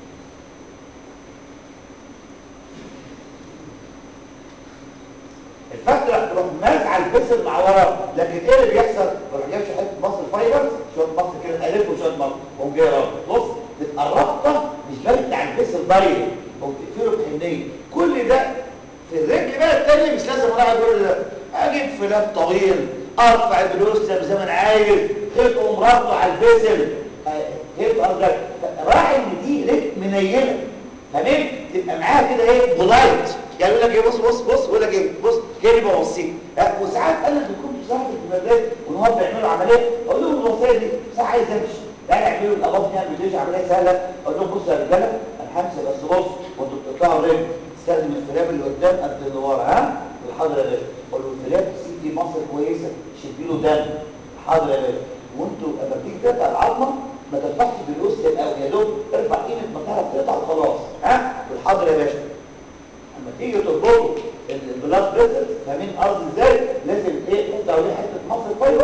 B: الفتله تروح مازعه البيس اللي مع وراه لكن ايه اللي بيحصل بروح جايب شويه مصل فايبرز شويه مصل كده الف وشويه مصل واقوم جاي رابط بص تبقى الرابطه مش باينه على البيس الدايركت وبتقفله بحنيه كل ده في الرجل بقى التاني مش لازم اروح اقول اجيب فلان طويل ارفع البلوسه زي ما انا عايز خيط ومربطه على البسل خيط ارجل راح ان دي رجل منيله تمام تبقى معاها كده ايه بولايت يعني يقول لك ايه بص بص بص يقول لك ايه بص كده بوصيك وساعات انا بكون بصراحه في المدارس وهم بيعملوا عمليه اقول لهم الوصيه دي ساعه عايز امشي يعني اعملوا الاباط يعني بيجي عمليه سهله اقول لهم بصوا يا رجاله انا همشي بس بص وانتوا بتطلعوا رجل استخدم الفلاب اللي قدام قد اللي ورا ها الحاضر يا باشا قول له الفلاب سيدي مصر كويسه شدي له دم حاضر يا باشا وانتوا لما بتيجي تقطع العظمه ما ترفعش بالوسط قوي يا دوب ارفع ايدك ما تعرف تقطع وخلاص ها الحاضر يا باشا لما تيجي تربطه البلاس فيسل فاهمين الارض ازاي لازم ايه تقطع عليه حته مصر فايبر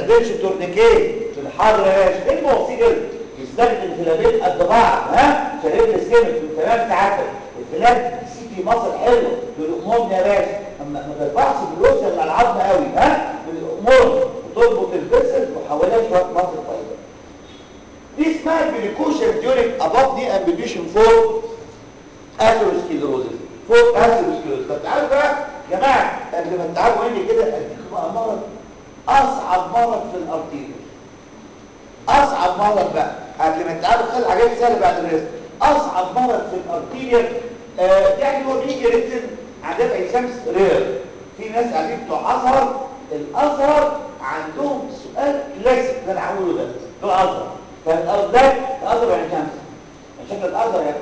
B: بيستخدمش تورنيكيه في الحاضر يا باشا ايه الموصيل يستخدم فيلامين قد بعض ها شريط السكيمت تمام ساعتك الفلاب سي في مصر حلو بالامور يا باشا اما ما ترفعش بالوسع للعظم قوي ها بالامور وتربط الفيسل وحواليها شويه مصر فايبر دي اسمها بريكوشن ديورينج اباف دي امبيشن فور اثيروسكليروزس فور اثيروسكليروزس طب تعالوا بقى يا جماعه قبل ما تعالوا عندي كده اديكم بقى مرض اصعب مرض في الارتيريا اصعب مرض بقى قبل ما تعالوا خلي حاجات سهله بعد الرزق اصعب مرض في الارتيريا آه يعني هو بيجي ريتن عندنا عين شمس رير في ناس قاعدين بتوع ازهر الازهر عندهم سؤال كلاسيك اللي انا هقوله ده بتوع ازهر فالازهر ده الازهر عين شمس شكل الازهر يعني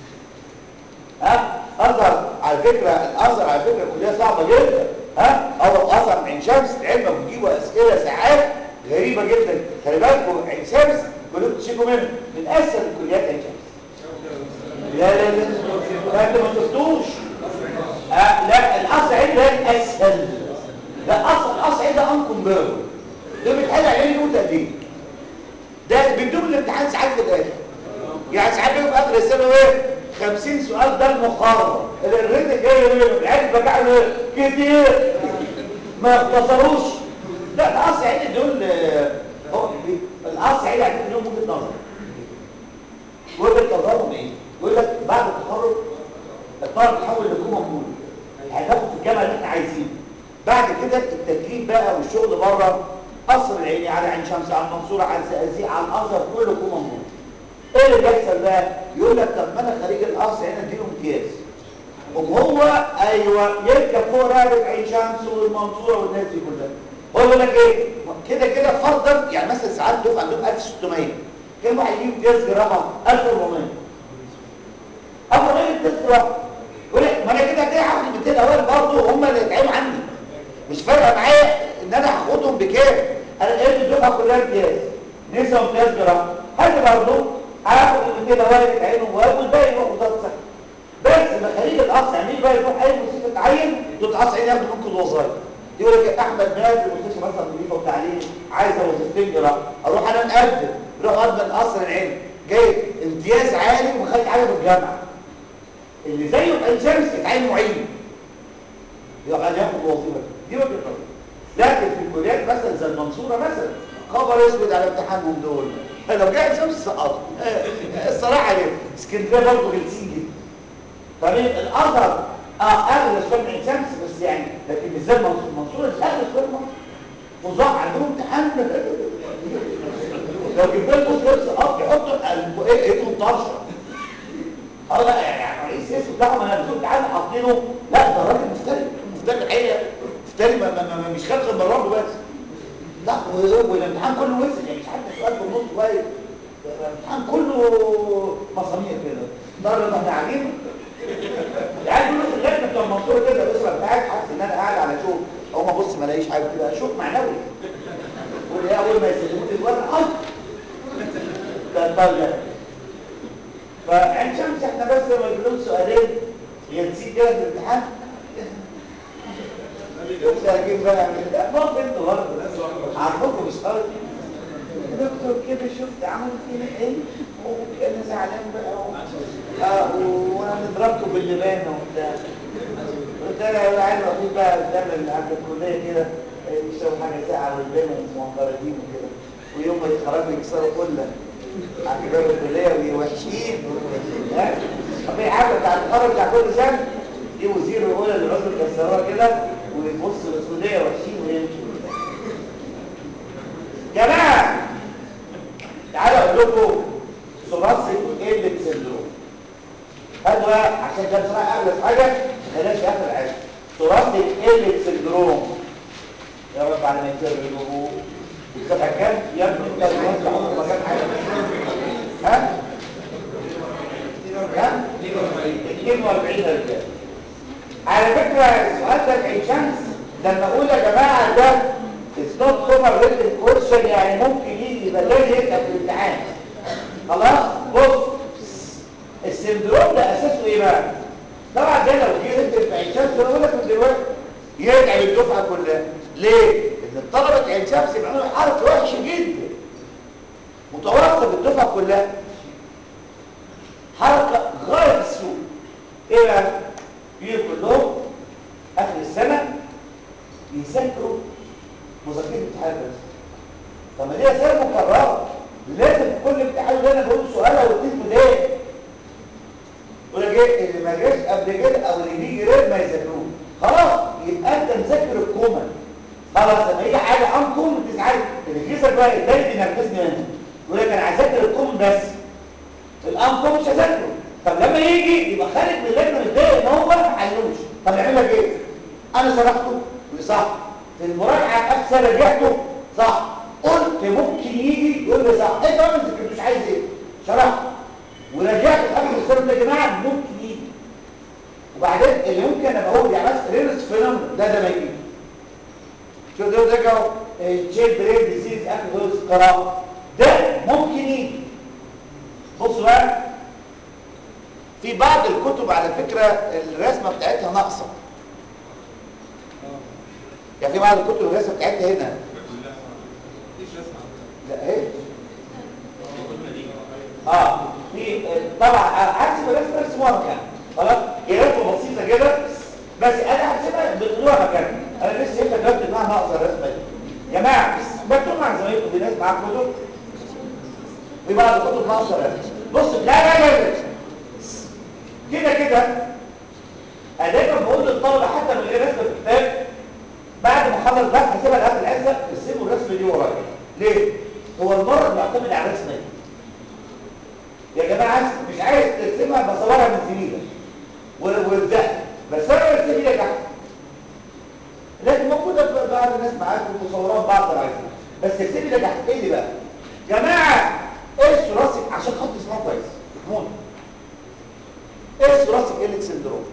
B: ها ازهر على فكره الازهر على فكره كليه صعبه جدا ها اول ازهر من عين شمس علم بتجيبوا اسئله ساعات غريبه جدا خلي بالكم عين شمس كلكم تشيكوا منه من اسهل الكليات عين شمس لا لا لا لا انت ما شفتوش آه لا القصر عين ده الاسهل لا اصل القصر عين ده انكمبيربل ده بيتحل عليه نقطه قد ايه ده بيدوم الامتحان ساعات في الاخر يعني ساعات بيبقى في اخر السنه ايه 50 سؤال ده المقارنه الريت جاي منه العيال بقى كتير ما اختصروش لا القصر عين دول هو القصر عين عندهم لهم وجهه نظر وجهه نظرهم ايه يقول لك بعد التخرج الطالب يتحول لكومه مول هتاخد في الجامعه اللي احنا عايزينه بعد كده التكليف بقى والشغل بره قصر العيني على عين شمس على المنصوره على الزقازيق على الازهر كله كومه مول ايه اللي بيحصل بقى يقول لك طب ما انا خريج القصر هنا اديله امتياز وهو ايوه يركب فوق رقبه عين شمس والمنصوره والناس دي كلها هو يقول لك ايه كده كده فرضا يعني مثلا ساعات دفعه عندهم 1600 كم واحد يجيب امتياز جرامه 1400 اول غير التذكره يقول لك ما انا كده كده هاخد ال 200 اوائل برضه هم اللي يتعبوا عني مش فارقه معايا ان انا هاخدهم بكام انا قلت الدفعه كلها امتياز نسبه امتياز جرام هاجي برضه هاخد ال 200 اوائل يتعينوا والباقي يروح وزاره الصحه بس ما خليج الاقصى يعني بقى يروح اي مستشفى تعين دول الاقصى عين ياخدوا منكم الوظائف يقول لك احمد مات في المستشفى مثلا نظيفه وتعليم عايزه وظيفتين جرام اروح انا مقدم اروح اقدم قصر العين جاي امتياز عالي وما خدش حاجه في الجامعه اللي زيه في عين شمس يتعين معين يبقى ياخد الوظيفه دي وجهه نظر لكن في الكليات مثلا زي المنصوره مثلا خبر اسود على امتحانهم دول لو جاي عين شمس سقطوا الصراحه يعني اسكندريه برضه غلسين جدا طريق الازهر اه اغلى شويه من عين شمس بس يعني لكن مش زي المنصوره المنصوره مش اغلى شويه من مصر فظاع عندهم امتحان لو جبت لكم لبس اب يحطوا ايه ايدهم طرشه اه لا يعني رئيس اسم بتاعهم انا بشوف تعالى حاطينه لا ده راجل مفتري مفتري الحقيقه مفتري ما, ما, ما مش خلق المرات بس لا والامتحان كله وسع يعني مش حتى سؤال في النص واقف الامتحان كله مسامير كده ضرب ما احنا قاعدين يعني بيقولوا في اللجنه بتوع المنصوره كده بس انا قاعد حاسس ان انا قاعد على شوك اول ما ابص ما الاقيش حاجه كده شوك معنوي واللي اول ما يسلموني الورق اه ده طالع فعين شمس احنا بس لما يجيلهم سؤالين ينسيك كده في الامتحان خارجين بقى من ده برضه انتوا برضه عارفكم مش قوي دكتور كده شفت عمل فينا ايه وكان زعلان بقى و... اه ونضربكم باللبانه وبتاع قلت له يا عيال واقفين بقى قدام عند الكليه كده يشربوا حاجه ساقعه والبانه ومعترضين وكده ويوم ما يتخرجوا يكسروا كله عند باب الكليه وحشين ها طب ايه حاجه بتاع التخرج بتاع كل سنه دي وزير يقول للراجل كسروها كده ويبص للسعوديه وحشين ويمشوا جماعه تعالوا اقول لكم ثلاثي ايبك سندروم هاتوا بقى عشان ده بصراحه اغلى حاجه بلاش اخر حاجه ثلاثي ايبك سندروم يا رب على ما يكرروا صفحه كام يا ابني انت اللي عمرك ما كان حاجه ها كام 42 رجال على فكره السؤال ده في عين شمس لما اقول يا جماعه ده It's not common written question يعني ممكن يجي يبقى لازم يبقى في الامتحان خلاص بص السندروم ده اساسه ايه بقى طبعا ده لو جه يكتب في عين شمس انا بقول لك من دلوقتي يرجع للدفعه كلها ليه ان طلبه عين شمس بيعملوا حركه وحشه جدا متوسطه في الدفعه كلها حركه غايه السوء ايه بقى يجوا كلهم اخر السنه يذاكروا مذاكره امتحان بس طب ما دي اسئله مكرره لازم في كل امتحان اللي انا بقول سؤال او اتنين بدايه يقول لك ايه اللي ما جاش قبل كده او اللي بيجي ريد ما يذاكروه خلاص يبقى انت مذاكر الكومن خلاص لما يجي حاجه ان كومن تزعل اللي جيزك بقى التاني بينرفزني منه يقول لك انا هذاكر الكومن بس الان كومن مش هذاكره طب لما يجي يبقى خارج من اللجنه متضايق ان هو ما حلوش طب يعمل لك ايه انا شرحته صح في المراجعه اخر سنه رجعته صح قلت ممكن يجي يقول لي صح انت ما ذاكرتوش عايز ايه شرحت ورجعت في اخر السنه يا جماعه ممكن يجي وبعدين اللي ممكن انا بقول يعني بس رينس فينومين ده ده ما يجي شوف ده ده جو تشيل بريد ديزيز اخر دوز قراءه ده ممكن يجي بصوا بقى في بعض الكتب على فكره الرسمه بتاعتها ناقصه يعني في بعض الكتب الرسمه بتاعتها هنا لا اهي اه في طبعا عكس الرسمه رسموها مكان خلاص هي رسمه بسيطه كده بس انا هسيبها بنقولها مكان انا لسه شايفها دلوقتي انها ناقصه الرسمه دي يا جماعه بكتب مع زمايلكم في ناس معاكم كتب في بعض الكتب ناقصه الرسمه بص لا لا لا, لا. كده كده انا دايما بقول للطلبه حتى من غير رسمه في الكتاب بعد ما اخلص بقى هسيبها لاخر الحصه ارسموا الرسمه دي ورايا ليه هو المرض بيعتمد على الرسمه دي يا جماعه مش عايز ترسمها بصورها من زميلك وابدأ بس انا ارسم لك احسن لكن موجوده في بعض الناس معاكم مصورات بعض العايزين بس ارسم لك احسن ايه دي بقى جماعه ايه الثلاثي عشان خط اسمه كويس محمود ايه الثلاثي قله سندروم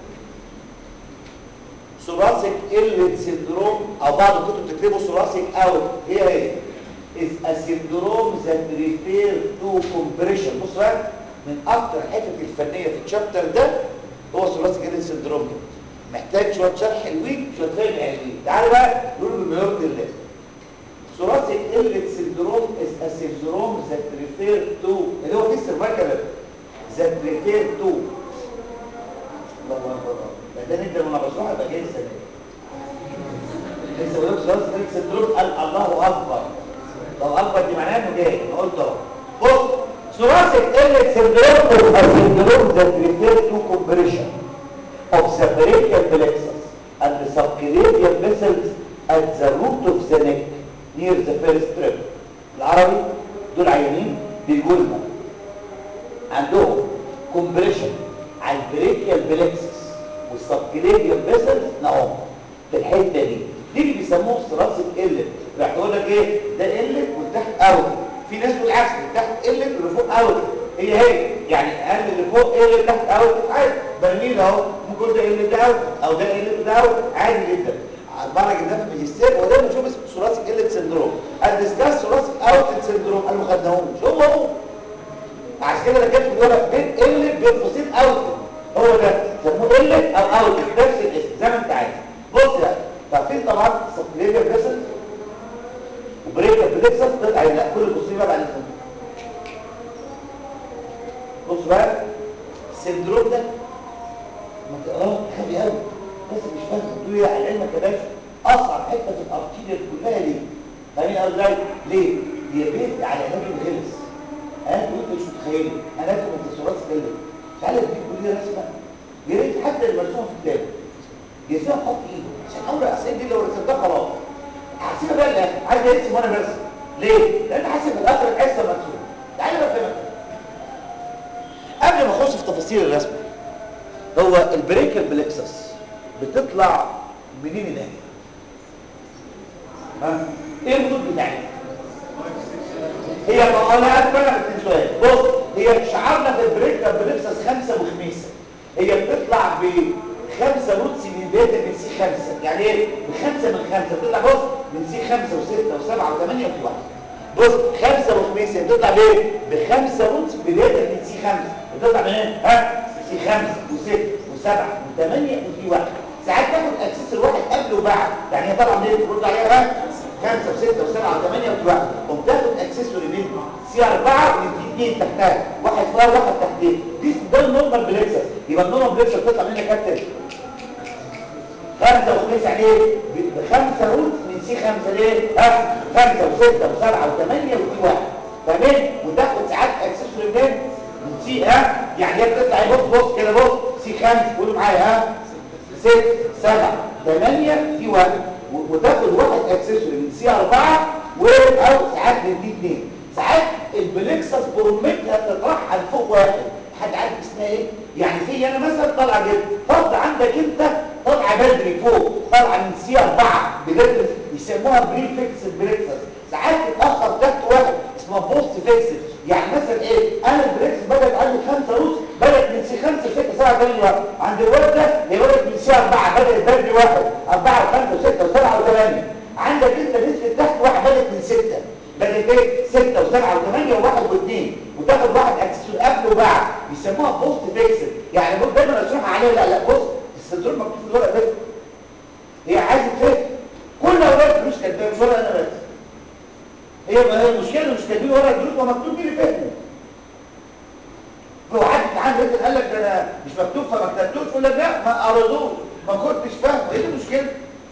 B: ثلاثي قله سندروم او بعض الكتب تكتبوا ثلاثي اوت هي ايه is a syndrome that refer to compression بص بقى من اكتر حتت الفنيه في الشابتر ده هو ثلاثي قله سندروم كده محتاج شويه شرح حلوين شويه فهم حلوين تعالوا بقى نقول بمليون الله ثلاثي قله سندروم is a syndrome that refer to اللي هو في السيرفايكال that refer to الله اكبر ده ده انت لما بشرحها يبقى جاي السنه لسه بقول لك ثلاثي قله سندروم قال الله اكبر لو اكبر دي معناها انه جاي انا قلت اهو بص ثلاثي قله سندروم is a syndrome that refer to compression of the brachial plexus and the subclavian vessels at the root of the neck near the first rib العربي دول عيانين بيقول لنا عندهم compression على البريكيال بلكسس والسبكليفيان فيسلز نعم في الحته دي دي اللي بيسموه ثلاثي قله راح يقول لك ايه ده قله والتحت اوت في ناس تقول العكس اللي تحت قله واللي فوق اوت هي هي يعني اقل اللي فوق ايه اللي تحت اوت عادي برميل اهو ممكن ده قله ده اوت او ده قله ده اوت عادي جدا المره الجديده في الماجستير هو دايما بنشوف اسمه ثلاثي قله سندروم الديسكاس ثلاثي اوت سندروم قال ما خدناهوش هو هو عشان كده انا كاتب بيقول لك بين قله بين قوسين اوت هو ده سموه قله او اوت نفس الاسم زي ما انت عايز بص بقى ففين طبعا سبليفيا فيسل وبريكر بليكسس تطلع لا كل القصين بقى بعد كده بص بقى السندروم ده ما تقراه خبي قوي بس مش فاهم تقول ايه على علمك يا باشا اصعب حته في الارتيريا كلها ليه فاهمين قصدي ازاي ليه هي بيت على علاج الغلس انا كنت مش متخيل انا كنت التصورات كده تعالى اديك كل رسمه يا ريت حتى المرسوم في الكتاب يسيبها حط ايده عشان اول الاسئله دي لو رسمتها خلاص هسيبها بقى الاخر عايز ارسم وانا برسم ليه لان حاسب في الاخر الحصه مرسومه تعالى بقى فهمك قبل ما اخش في تفاصيل الرسم هو البريكال بلكسس بتطلع منين النهايه ها ايه الخطوط بتاعتها هي مقالات بقى من شويه بص هي شعارنا في البريكال بلكسس خمسه وخميسه هي بتطلع بخمسه روتس من بدايه من سي خمسه يعني ايه بخمسه من خمسه بتطلع بص من سي خمسه وسته وسبعه وثمانيه وفي واحد بص خمسه وخميسه بتطلع بايه بخمسه روتس بدايه من سي خمسه بتطلع من ايه ها سي خمسه وسته وسبعه وثمانيه وفي واحد ساعات تاخد اكسس الواحد قبل وبعد يعني هي طبعا ليه ترد عليها ها خمسة وستة وسبعة وثمانية وتبقى قوم تاخد اكسسوري من سي أربعة وتدي اثنين تحتها واحد فوق واحد تحتيه دي ده النورمال بليكسس يبقى النورمال بليكسس بتطلع منها كام تاني خمسة وخمسة يعني ايه؟ بخمسة روت من سي خمسة ليه؟ ها؟ خمسة وستة وسبعة وثمانية وفي واحد فاهمين؟ وتاخد ساعات اكسسوري منين؟ من سي ها؟ يعني هي بتطلع ايه بص بص كده بص سي خمسة قولوا معايا ها؟ ست سبعة ثمانية في واحد و- وتاخد واحد اكسسوري من سي أربعة و أو ساعات من دي اثنين ساعات البليكسس برومتها تترحل فوق واحد حد عارف اسمها ايه؟ يعني في انا مثلا طالعه جدا فرض عندك انت طالعه بدري فوق طالعه من سي 4 بدري يسموها بريفكس بريكسس ساعات تتاخر تحت واحد اسمها بوست فيكس يعني مثلا ايه انا البريكس بدات عندي 5 روس بدات من سي 5 6 7 8 واحد عند الواد ده هي بدات من سي 4 بدات بدري واحد 4 و5 و6 و7 و8 عندك انت نزلت تحت واحد بدات من 6 بدات ايه 6 و7 و8 و1 و2 وتاخد واحد اكسسوار قبل وبعد يسموها بوست فيكسد يعني بص دايما اشرحها عليه لا لا بص السندروم مكتوب في الورقه بس هي عايزه تفهم كل اولاد مش كاتبين مش ورقه انا بس هي ما هي المشكله مش كاتبين ورقه دروس ما مكتوب مين اللي فهمه لو حد عنده مثلا قال لك ده انا مش مكتوب فما كتبتوش يقول لك لا ما قريتوش ما كنتش فاهم ايه المشكله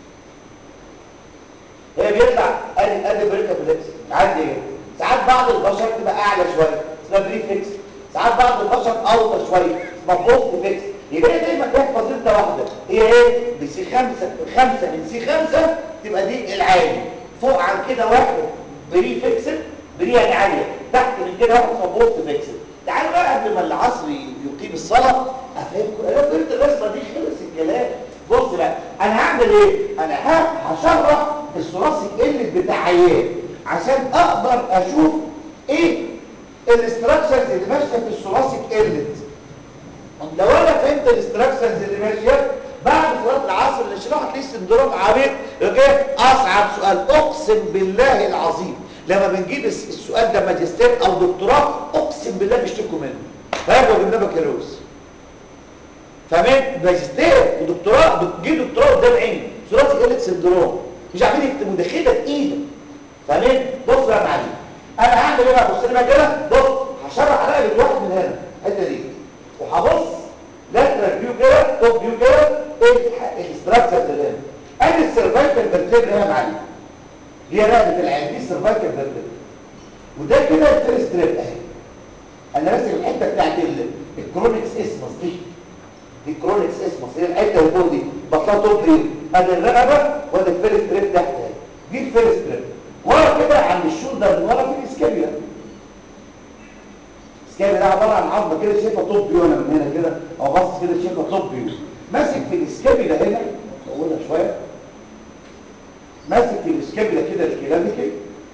B: هي بيطلع ادي ادي بريكا بلكس عندي ايه ساعات بعض البشر تبقى اعلى شويه اسمها بريفكس ساعات بعض البشر اوطى شويه اسمها بوست فيكس يبقى هي دايما تحفظ انت واحده هي ايه بسي خمسة خمسة من سي خمسة تبقى دي العالي فوق عن كده واحد بريفكس بري يعني عاليه تحت من كده واحد اسمه بوست فيكس تعالوا بقى قبل ما العصر يقيم الصلاه افهمكم انا قلت الرسمه دي خلص الكلام بص بقى انا هعمل ايه انا ه- هشرح الثلاثي اللي بتاع عيان عشان اقدر اشوف ايه الاستراكشرز اللي ماشيه في الثلاثي قلت لو انا فهمت الاستراكشرز اللي ماشيه بعد صلاه العصر اللي شرحت لي سندروم عميق اوكي اصعب سؤال اقسم بالله العظيم لما بنجيب الس- السؤال ده ماجستير او دكتوراه اقسم بالله بيشتكوا منه فاهم وجبنا بكالوريوس فاهمين ماجستير ودكتوراه بتجيب دكتوراه قدام عيني ثلاثي قله سندروم مش عارفين يكتبوا ده كده بايده فاهمين بص بقى يا معلم انا هعمل ايه بقى بص لي بقى كده بص هشرح على الواحد من هنا الحته دي وهبص لاترال فيو كده توب فيو كده ايه الاستراكشرز اللي هنا ادي السيرفايكال فيرتبرا يا معلم دي رقبه العين دي السيرفايكال فيرتبرا وده كده الفيرست ريب اهي انا راسم الحته بتاعت ال- الكرونكس اسمس دي دي كرونكس اسمس هي الحته اللي فوق دي بطلها توب فيو ادي الرقبه وادي الفيرست ريب تحت اهي دي الفيرست ريب ورا كده عند الشولدر من ورا في الاسكابيلا الاسكابيلا ده عباره عن عظمه كده شايفها توب فيو انا من هنا كده او بص كده شايفها توب فيو ماسك في الاسكابيلا هنا اقولها شويه ماسك في الاسكابيلا كده الكلاميكي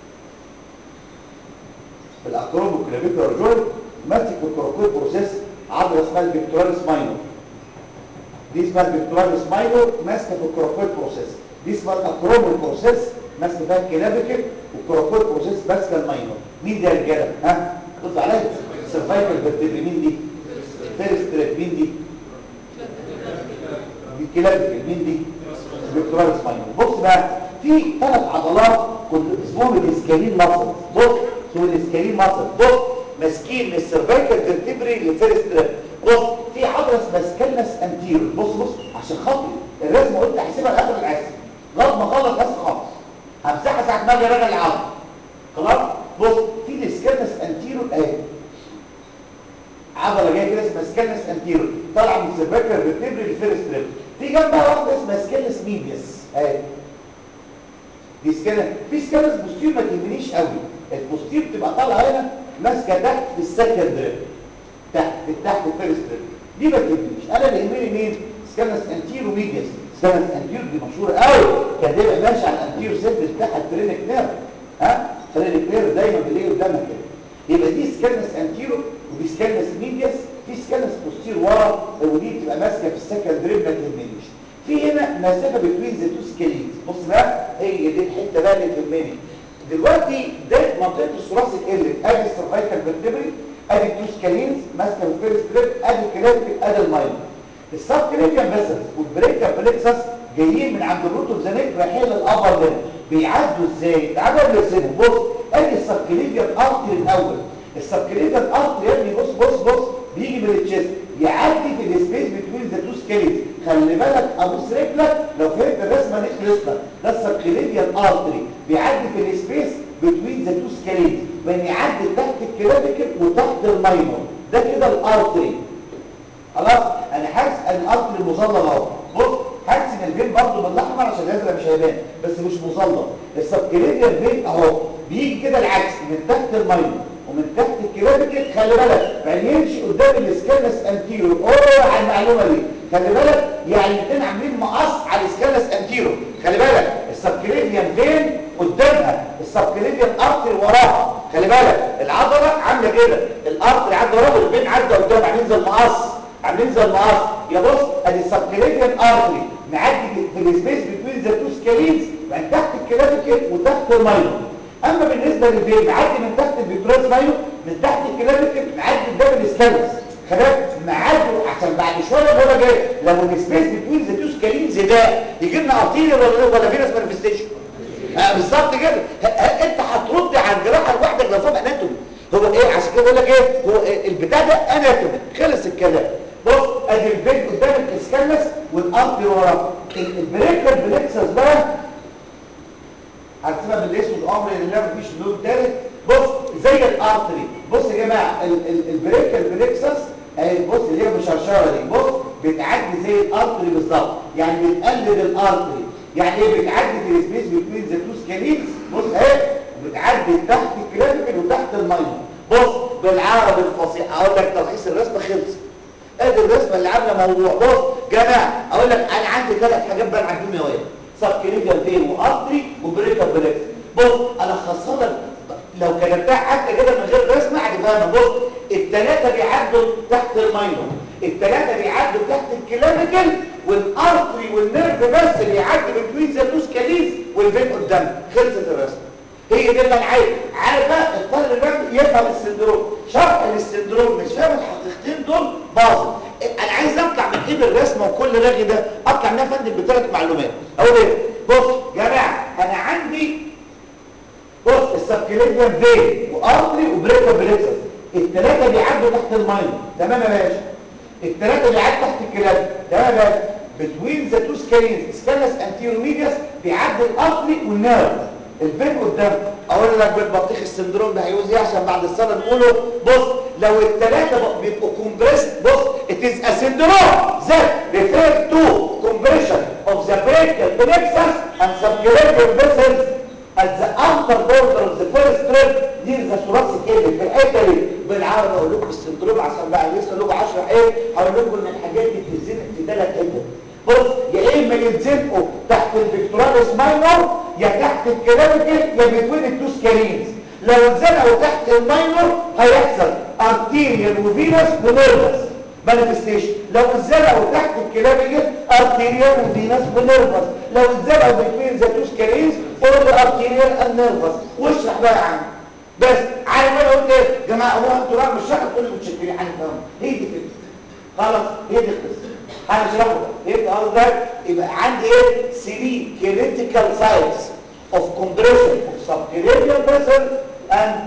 B: بالاكروم والكلافيكولار جوينت ماسك في الكروكويد بروسيس عضله اسمها البيكتوراليس ماينور دي اسمها البيكتوراليس ماينور ماسكه في الكروكويد بروسيس دي اسمها الاكروم بروسيس ماسكه فيها الكلافيكل والكروكويد بروسيس ماسكه الماينور مين دي يا رجاله ها بص عليا سيرفايكال فيرتبري مين دي فيرست تريب مين دي دي كلافيكل مين دي البيكتوراليس ماينور بص بقى في ثلاث عضلات كل اسمهم الاسكالين ماسل بص اسمهم الاسكالين ماسل بص ماسكين من السيرفايكال فيرتبري للفيرست تريب بص في عضله اسمها سكالنس انتيرو بص بص عشان خاطري الرسمه قلت هحسبها لاخر العسل لغايه ما اخلص بس خالص همسحها ساعه ما اجي اراجع العظم خلاص بص في السكالنس انتيرو اهي عضله جايه كده اسمها سكالنس انتيرو طالعه من السيرفايكال فيرتبري للفيرست تريب في جنبها واحده اسمها سكالنس ميديس اهي دي سكالنس في سكالنس بوستير ما تهمنيش قوي البوستير بتبقى طالعه هنا ماسكه تحت في السكند ريب تحت تحت الفيرست ريب دي ما تهمنيش انا اللي يهمني مين سكانس انتيرو ميديس سكانس انتيرو دي مشهوره قوي كان دايما ماشي على الانتيرو سيرفيس بتاعها الترينك نيرف ها الترينك نيرف دايما بنلاقيه قدامك كده يبقى دي سكانس انتيرو ودي سكانس ميديس في سكانس بوستير ورا ودي بتبقى ماسكه في السكند ريب ما تهمنيش في هنا مسافه بين ذا تو سكيلينز بص بقى هي دي الحته بقى اللي تهمني دلوقتي ده منطقه الثلاثي اتقلت ادي السيرفايكال فيرتبري ادي التو سكالينز ماسكه في الفيرست ريب ادي الكلافيك ادي المايل السب كليفيان فيسلز والبريكا بليكسس جايين من عند الروت اوف ذا نيك رايحين للابر ليم بيعدوا ازاي تعالوا نرسمهم بص ادي السبكليفيان ارتري الاول السبكليفيان ارتري يا ابني بص بص بص بيجي من التشيست يعدي في السبيس بتوين ذا تو سكيلز خلي بالك ابوس رجلك لو فهمت الرسمه دي خلصنا ده السبكليفيان ارتري بيعدي في السبيس بتوين ذا تو سكيلز بين يعدي تحت الكلافيكل وتحت الماينور ده كده الارتري خلاص انا حاسس ان الارتري مظلل اهو بص حاسس ان الفين برضه بالاحمر عشان الازرق مش هيبان بس مش مظلل السبكليفيان فين اهو بيجي كده العكس من تحت الماينور ومن تحت الكلافيكل خلي بالك يعني يمشي قدام الاسكالس انتيرو اوه على المعلومه دي خلي بالك يعني الاثنين عاملين مقص على الاسكالس انتيرو خلي بالك السبكليفيان فين قدامها السبكليفيان ارتري وراها خلي بالك العضله عامله كده الارتري عدى وراها والبين عدى قدام عاملين زي المقص عاملين زي المقص يا بص ادي السبكليفيان ارتري معدي في السبيس بتوين ذا تو سكالينز من تحت الكلافيكل وتحت الماينور اما بالنسبه للفين معدي من تحت الفيتراس مايو من تحت الكلافيكل معدي قدام الاسكالس خلاص معدي عشان بعد شويه هو جاي لو السبيس بتوين ذا تو سكالينز ده يجي لنا ارتيريا ولا ولا فينس مانيفستيشن آه بالظبط كده انت هترد على الجراحه لوحدك لو فاهم اناتومي هو ايه عشان كده بقول لك ايه هو إيه البتاع ده اناتومي خلص الكلام بص ادي الفين قدام الاسكالس والارتري وراه البريكر بلكسس بقى هرسمها بالاسود امر لله مفيش لون تالت بص زي الارتري بص يا جماعه البريكال بلكسس اهي بص اللي هي مشرشره دي بص بتعدي زي الارتري بالظبط يعني بتقلد الارتري يعني ايه بتعدي في السبيس بتوين ذا تو سكالينز بص اهي بتعدي تحت الكلافيكل وتحت الماينور بص بالعربي الفصيح اقول لك تلخيص الرسمه خلص ادي الرسمه اللي عامله موضوع بص جماعه اقول لك انا عندي ثلاث حاجات بقى عندهم يا واد سبكليفيان فين وارتري وبريكا بلكس بص انا خاصه لو كتبتها حتى كده من غير رسمه هتفهمها بص الثلاثه بيعدوا تحت الماينور الثلاثه بيعدوا تحت الكلافيكل والارتري والنيرف بس بيعدي بين ذا تو سكاليز والفين قدام خلصت الرسمه هي دي اللي انا عايز عارف بقى الطالب اللي يفهم السندروم شرح السندروم مش فاهم الحقيقتين دول باظ انا عايز اطلع من ايه الرسمه وكل رغي ده اطلع منها فندم بثلاث معلومات اقول ايه بص يا جماعه انا عندي بص السبكليفيان فين وارتري وبريكا بريكسس الثلاثه بيعدوا تحت الماينور تمام يا باشا الثلاثه بيعدوا تحت الكلاب تمام يا باشا بتوين ذا تو سكالينز سكالس انتيرو ميدياس بيعدي الارتري والنيرف الفين قدام اقول لك بالبطيخ السندروم ده هيوز ايه عشان بعد السنه نقوله بص لو الثلاثه بيبقوا كومبريس بص it is a syndrome that refers to compression of the brachial plexus and subclavian vessels at the outer border of the first rib near the thoracic area في الحته دي بالعربي اقول لكم السندروم عشان بقى لسه لكم 10 ايه هقول لكم ان الحاجات دي بتتزنق في ثلاث حتت بص يا اما يتزنقوا تحت الفيكتوراليس ماينور يا تحت الكلافيكل يا بين التو سكالينز لو اتزنقوا تحت الماينور هيحصل ارتيريال وفينس ونيرفس مانيفستيشن لو اتزنقوا تحت الكلافيكل ارتيريال وفينس ونيرفس لو اتزنقوا بين ذا تو سكالينز قول ارتيريال اند نيرفس واشرح بقى عنه بس عارف انا قلت ايه يا جماعه هو انتوا بقى مش شرح تقول لي متشكرين هنفهم هي دي كده خلاص هي دي القصه هنشرحه بقى يبقى قصدك يبقى عندي ايه 3 critical sites of compression of subclavian vessels and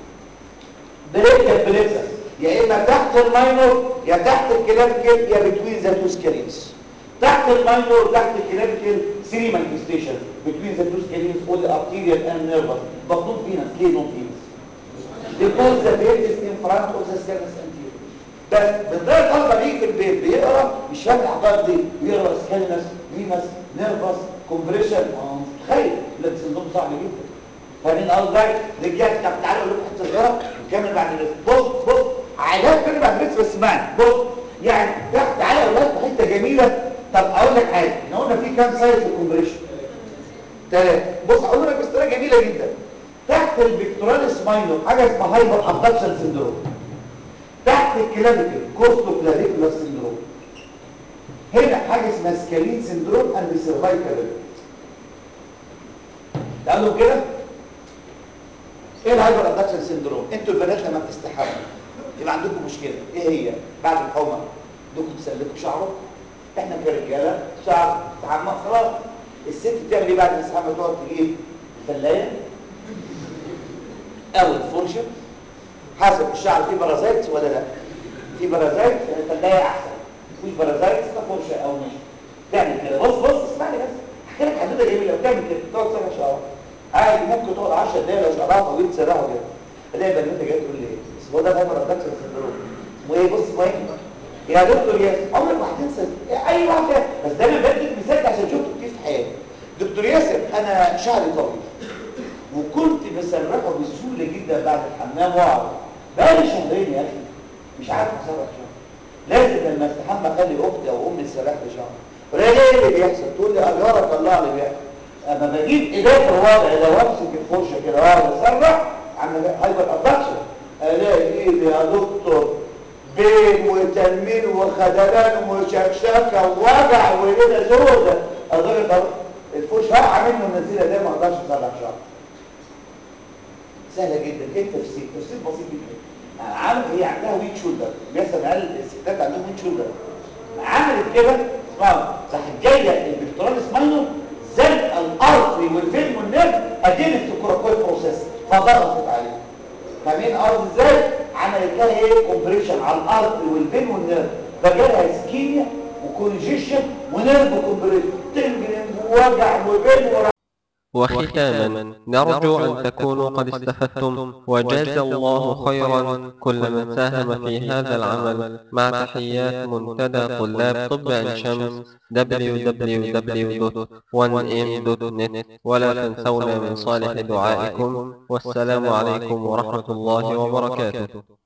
B: brachial plexus يا اما تحت الماينور يا تحت الكلافيكل يا between the two scalenes تحت الماينور تحت الكلافيكل 3 manifestation between the two scalenes all arterial and nervous but not venous ليه not venous because the vein is in front of the scalene anterior بس بتلاقي الطلبه بيجي في البيت بيقرا مش فاهم الحقائق دي بيقرا سكالنس فينس نيرفس كومبريشن تخيل لك سندروم صعب جدا فاهمين قصدي رجعت طب تعالى اقول لكم حته صغيره ونكمل بعد الرسم بص بص علاج كده بعد الرسم اسمعني بص يعني تعالى اقول لك حته جميله طب اقول لك حاجه احنا قلنا في كام سايز الكومبريشن ثلاثه بص اقول لك بطريقه جميله جدا تحت الفيكتوراليس ماينور حاجه اسمها هايبر ابدكشن سندروم تحت الكلافيكل كوستو كلافيكولار سندروم هنا حاجه اسمها سكالين سندروم اند سيرفايكال تعالوا كده ايه الهايبر ابدكشن سندروم انتوا البنات لما بتستحموا يبقى عندكم مشكله ايه هي بعد الحمى عندكم تسلكوا شعره احنا كرجاله شعر تعمق خلاص الست بتعمل ايه بعد الاسحاب تقعد تجيب الفلايه او الفرشه حسب الشعر فيه بارازايتس ولا لا في بارازايتس الفلايه احسن مش بارازايتس فرشه او مش تعمل كده بص بص اسمعني بس احكي لك حدوته جميله بتعمل كده تقعد تسرح شعرها عادي ممكن تقعد 10 دقايق لو شعرها طويل تسرحه كده الاقي بنوته جايه تقول لي ايه بس هو ده هايبر ادكشن سندروم اسمه ايه بص اسمه ايه يا دكتور ياسر عمرك ما هتنسى اي واحد فيها. بس دايما بديك مثال عشان شفته كتير في حياتي دكتور ياسر انا شعري طويل وكنت بسرحه بسهوله جدا بعد الحمام واقعد بقالي شهرين يا اخي مش عارف اسرح شعري لازم لما استحمى اخلي اختي او امي تسرح لي شعري ولا ايه اللي بيحصل تقول لي اجارك الله اللي بيحصل اما بجيب ايديا في الوضع ده وامسك الفرشه كده واقعد اسرح عامل هايبر ابدكشن الاقي ايدي يا دكتور بين وتنميل وخدلان وشكشكه ووجع وليله سودة اضغط الفرشه هقع منه منزله ده ما اقدرش اسرح شعري سهله جدا ايه التفسير تفسير بسيط جدا عمل هي عندها ويك شولدر بيحصل عيال الستات عندهم ويك شولدر عملت كده اسمها راحت جايه البكتورال ماينور زنق الارتري والفيلم والنيرف ادينت الكوراكويد بروسيس فضغطت عليه فاهمين ارض ازاي عملت لها ايه كومبريشن على الارتري والفين والنيرف فجالها اسكيميا وكونجيشن ونيرف كومبريشن تنجن ووجع وبين ورا
A: وختاما نرجو أن تكونوا قد استفدتم وجاز الله خيرا كل من ساهم في هذا العمل مع تحيات منتدى طلاب طب عين شمس www.1m.net ولا تنسونا من صالح دعائكم والسلام عليكم ورحمة الله وبركاته